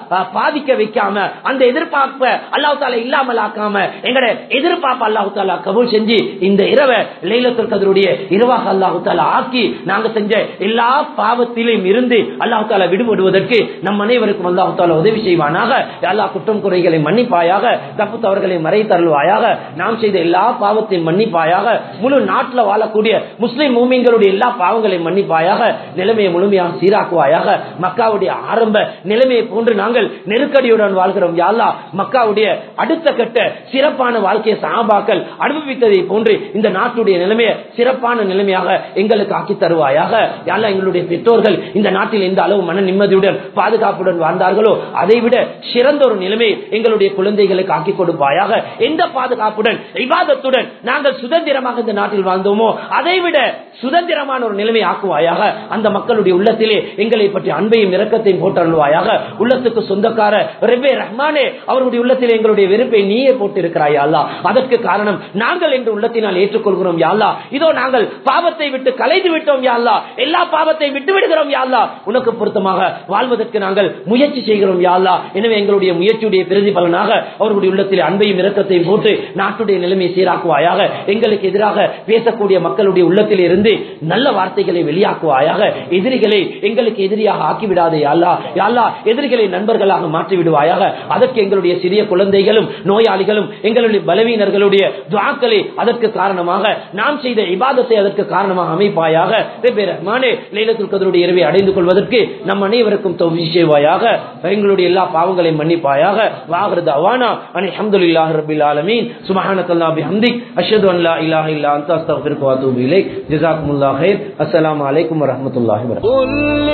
அஹ், பாதிக்க வைக்காம அந்த எதிர்பார்ப்ப அல்லாஹ் தாலா இல்லாமல் ஆக்காம எங்கட எதிர்பார்ப்பு அல்லாஹு தாலா கபூல் செஞ்சு இந்த இரவை லைலத்துல் கதருடைய இரவாக அல்லாஹு தாலா ஆக்கி நாங்க செஞ்ச எல்லா பாவத்திலும் இருந்து அல்லாஹு தாலா விடுபடுவதற்கு நம் அனைவருக்கும் அல்லாஹு தாலா உதவி செய்வானாக எல்லா குற்றம் குறைகளை மன்னிப்பாயாக தப்பு தவறுகளை மறை தருள்வாயாக நாம் செய்த எல்லா பாவத்தையும் மன்னிப்பாயாக முழு நாட்டில் வாழக்கூடிய முஸ்லிம் மூமிங்களுடைய எல்லா பாவங்களையும் மன்னிப்பாயாக நிலைமையை முழுமையாக சீராக்குவாயாக மக்காவுடைய ஆரம்ப நிலைமையை போன்று நாங்கள் நெருக்கடியுடன் வாழ்கிறோம் யாழ்லா மக்காவுடைய அடுத்த கட்ட சிறப்பான வாழ்க்கையை சாபாக்கள் அனுபவித்ததை போன்று இந்த நாட்டுடைய நிலைமையை சிறப்பான நிலைமையாக எங்களுக்கு ஆக்கி தருவாயாக யாழ்லா எங்களுடைய பெற்றோர்கள் இந்த நாட்டில் எந்த அளவு மன நிம்மதியுடன் பாதுகாப்புடன் வாழ்ந்தார்களோ அதைவிட சிறந்த ஒரு நிலைமை எங்களுடைய குழந்தைகளுக்கு ஆக்கி கொடுப்பாயாக எந்த பாதுகாப்புடன் விவாதத்துடன் நாங்கள் சுதந்திரமாக இந்த நாட்டில் வாழ்ந்தோமோ அதைவிட சுதந்திரமான ஒரு நிலைமை ஆக்குவாயாக அந்த மக்களுடைய உள்ளத்திலே எங்களை பற்றி அன்பையும் இரக்கத்தையும் போட்டருள்வாயாக உள்ளத்துக்கு சொந்தக்கார ரெபே ரஹ்மானே அவருடைய உள்ளத்திலே எங்களுடைய வெறுப்பை நீயே போட்டு இருக்கிறாய் அல்லா அதற்கு காரணம் நாங்கள் என்று உள்ளத்தினால் ஏற்றுக்கொள்கிறோம் யாழ்லா இதோ நாங்கள் பாவத்தை விட்டு கலைந்து விட்டோம் யாழ்லா எல்லா பாவத்தை விட்டு விடுகிறோம் யாழ்லா உனக்கு பொருத்தமாக வாழ்வதற்கு நாங்கள் முயற்சி செய்கிறோம் யாழ்லா எனவே எங்களுடைய முயற்சியுடைய பிரதிபலனாக அவர்களுடைய உள்ளத்தில் அன்பையும் இரக்கத்தையும் போட்டு நாட்டுடைய நிலைமையை சீராக்குவாயாக எங்களுக்கு எதிராக பேசக்கூடிய மக்களுடைய உள்ளத்தில் இருந்து நல்ல வார்த்தைகளை வெளியாக்குவாயாக எதிரிகளை எங்களுக்கு எதிரியாக ஆக்கிவிடாதே யாழ்லா யாழ்லா எதிரிகளை நண்பர்களாக மாற்றி விடுவாயாக அதற்கு எங்களுடைய சிறிய குழந்தைகளும் நோயாளிகளும் எங்களுடைய பலவீனர்களுடைய துவாக்களை அதற்கு காரணமாக நாம் செய்த இபாதத்தை அதற்கு காரணமாக அமைப்பாயாக ரஹ்மானே லைலத்துல் கதருடைய இரவை அடைந்து கொள்வதற்கு நம் அனைவருக்கும் தௌஃபீக் செய்வாயாக எங்களுடைய எல்லா பாவங்களையும் மன்னிப்பாயாக வாகிறது அவானா அனி அஹமதுல்லாஹி ரபில் ஆலமீன் சுபஹானக்கல்லாஹ் பிஹம்திக் அஷ்ஹது அன் லா இலாஹ இல்லா அன்த அஸ்தக்ஃபிருக வ அத்தூபு இலைக் ஜஸாக்குமுல்லாஹ் خير அஸ்ஸலாமு அலைக்கும் வரஹ்மத்துல்லாஹி வபரகாத்துஹு قل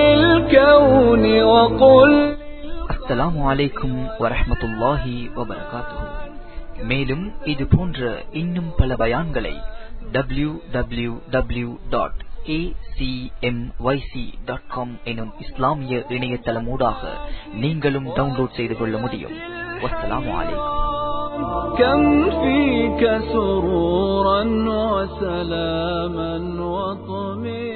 للكون وقل அஸ்ஸலாமு அலைக்கும் வரஹ்மத்துல்லாஹி வபரகாத்துஹு மேலும் இது போன்ற இன்னும் பல பயான்களை டபிள்யூ டபிள்யூ டபிள்யூ டாட் எனும் இஸ்லாமிய இணையதளமூடாக நீங்களும் டவுன்லோட் செய்து கொள்ள முடியும் வஸ்ஸலாமு அலைக்கும் كم فيك سرورا وسلاما وطمئنا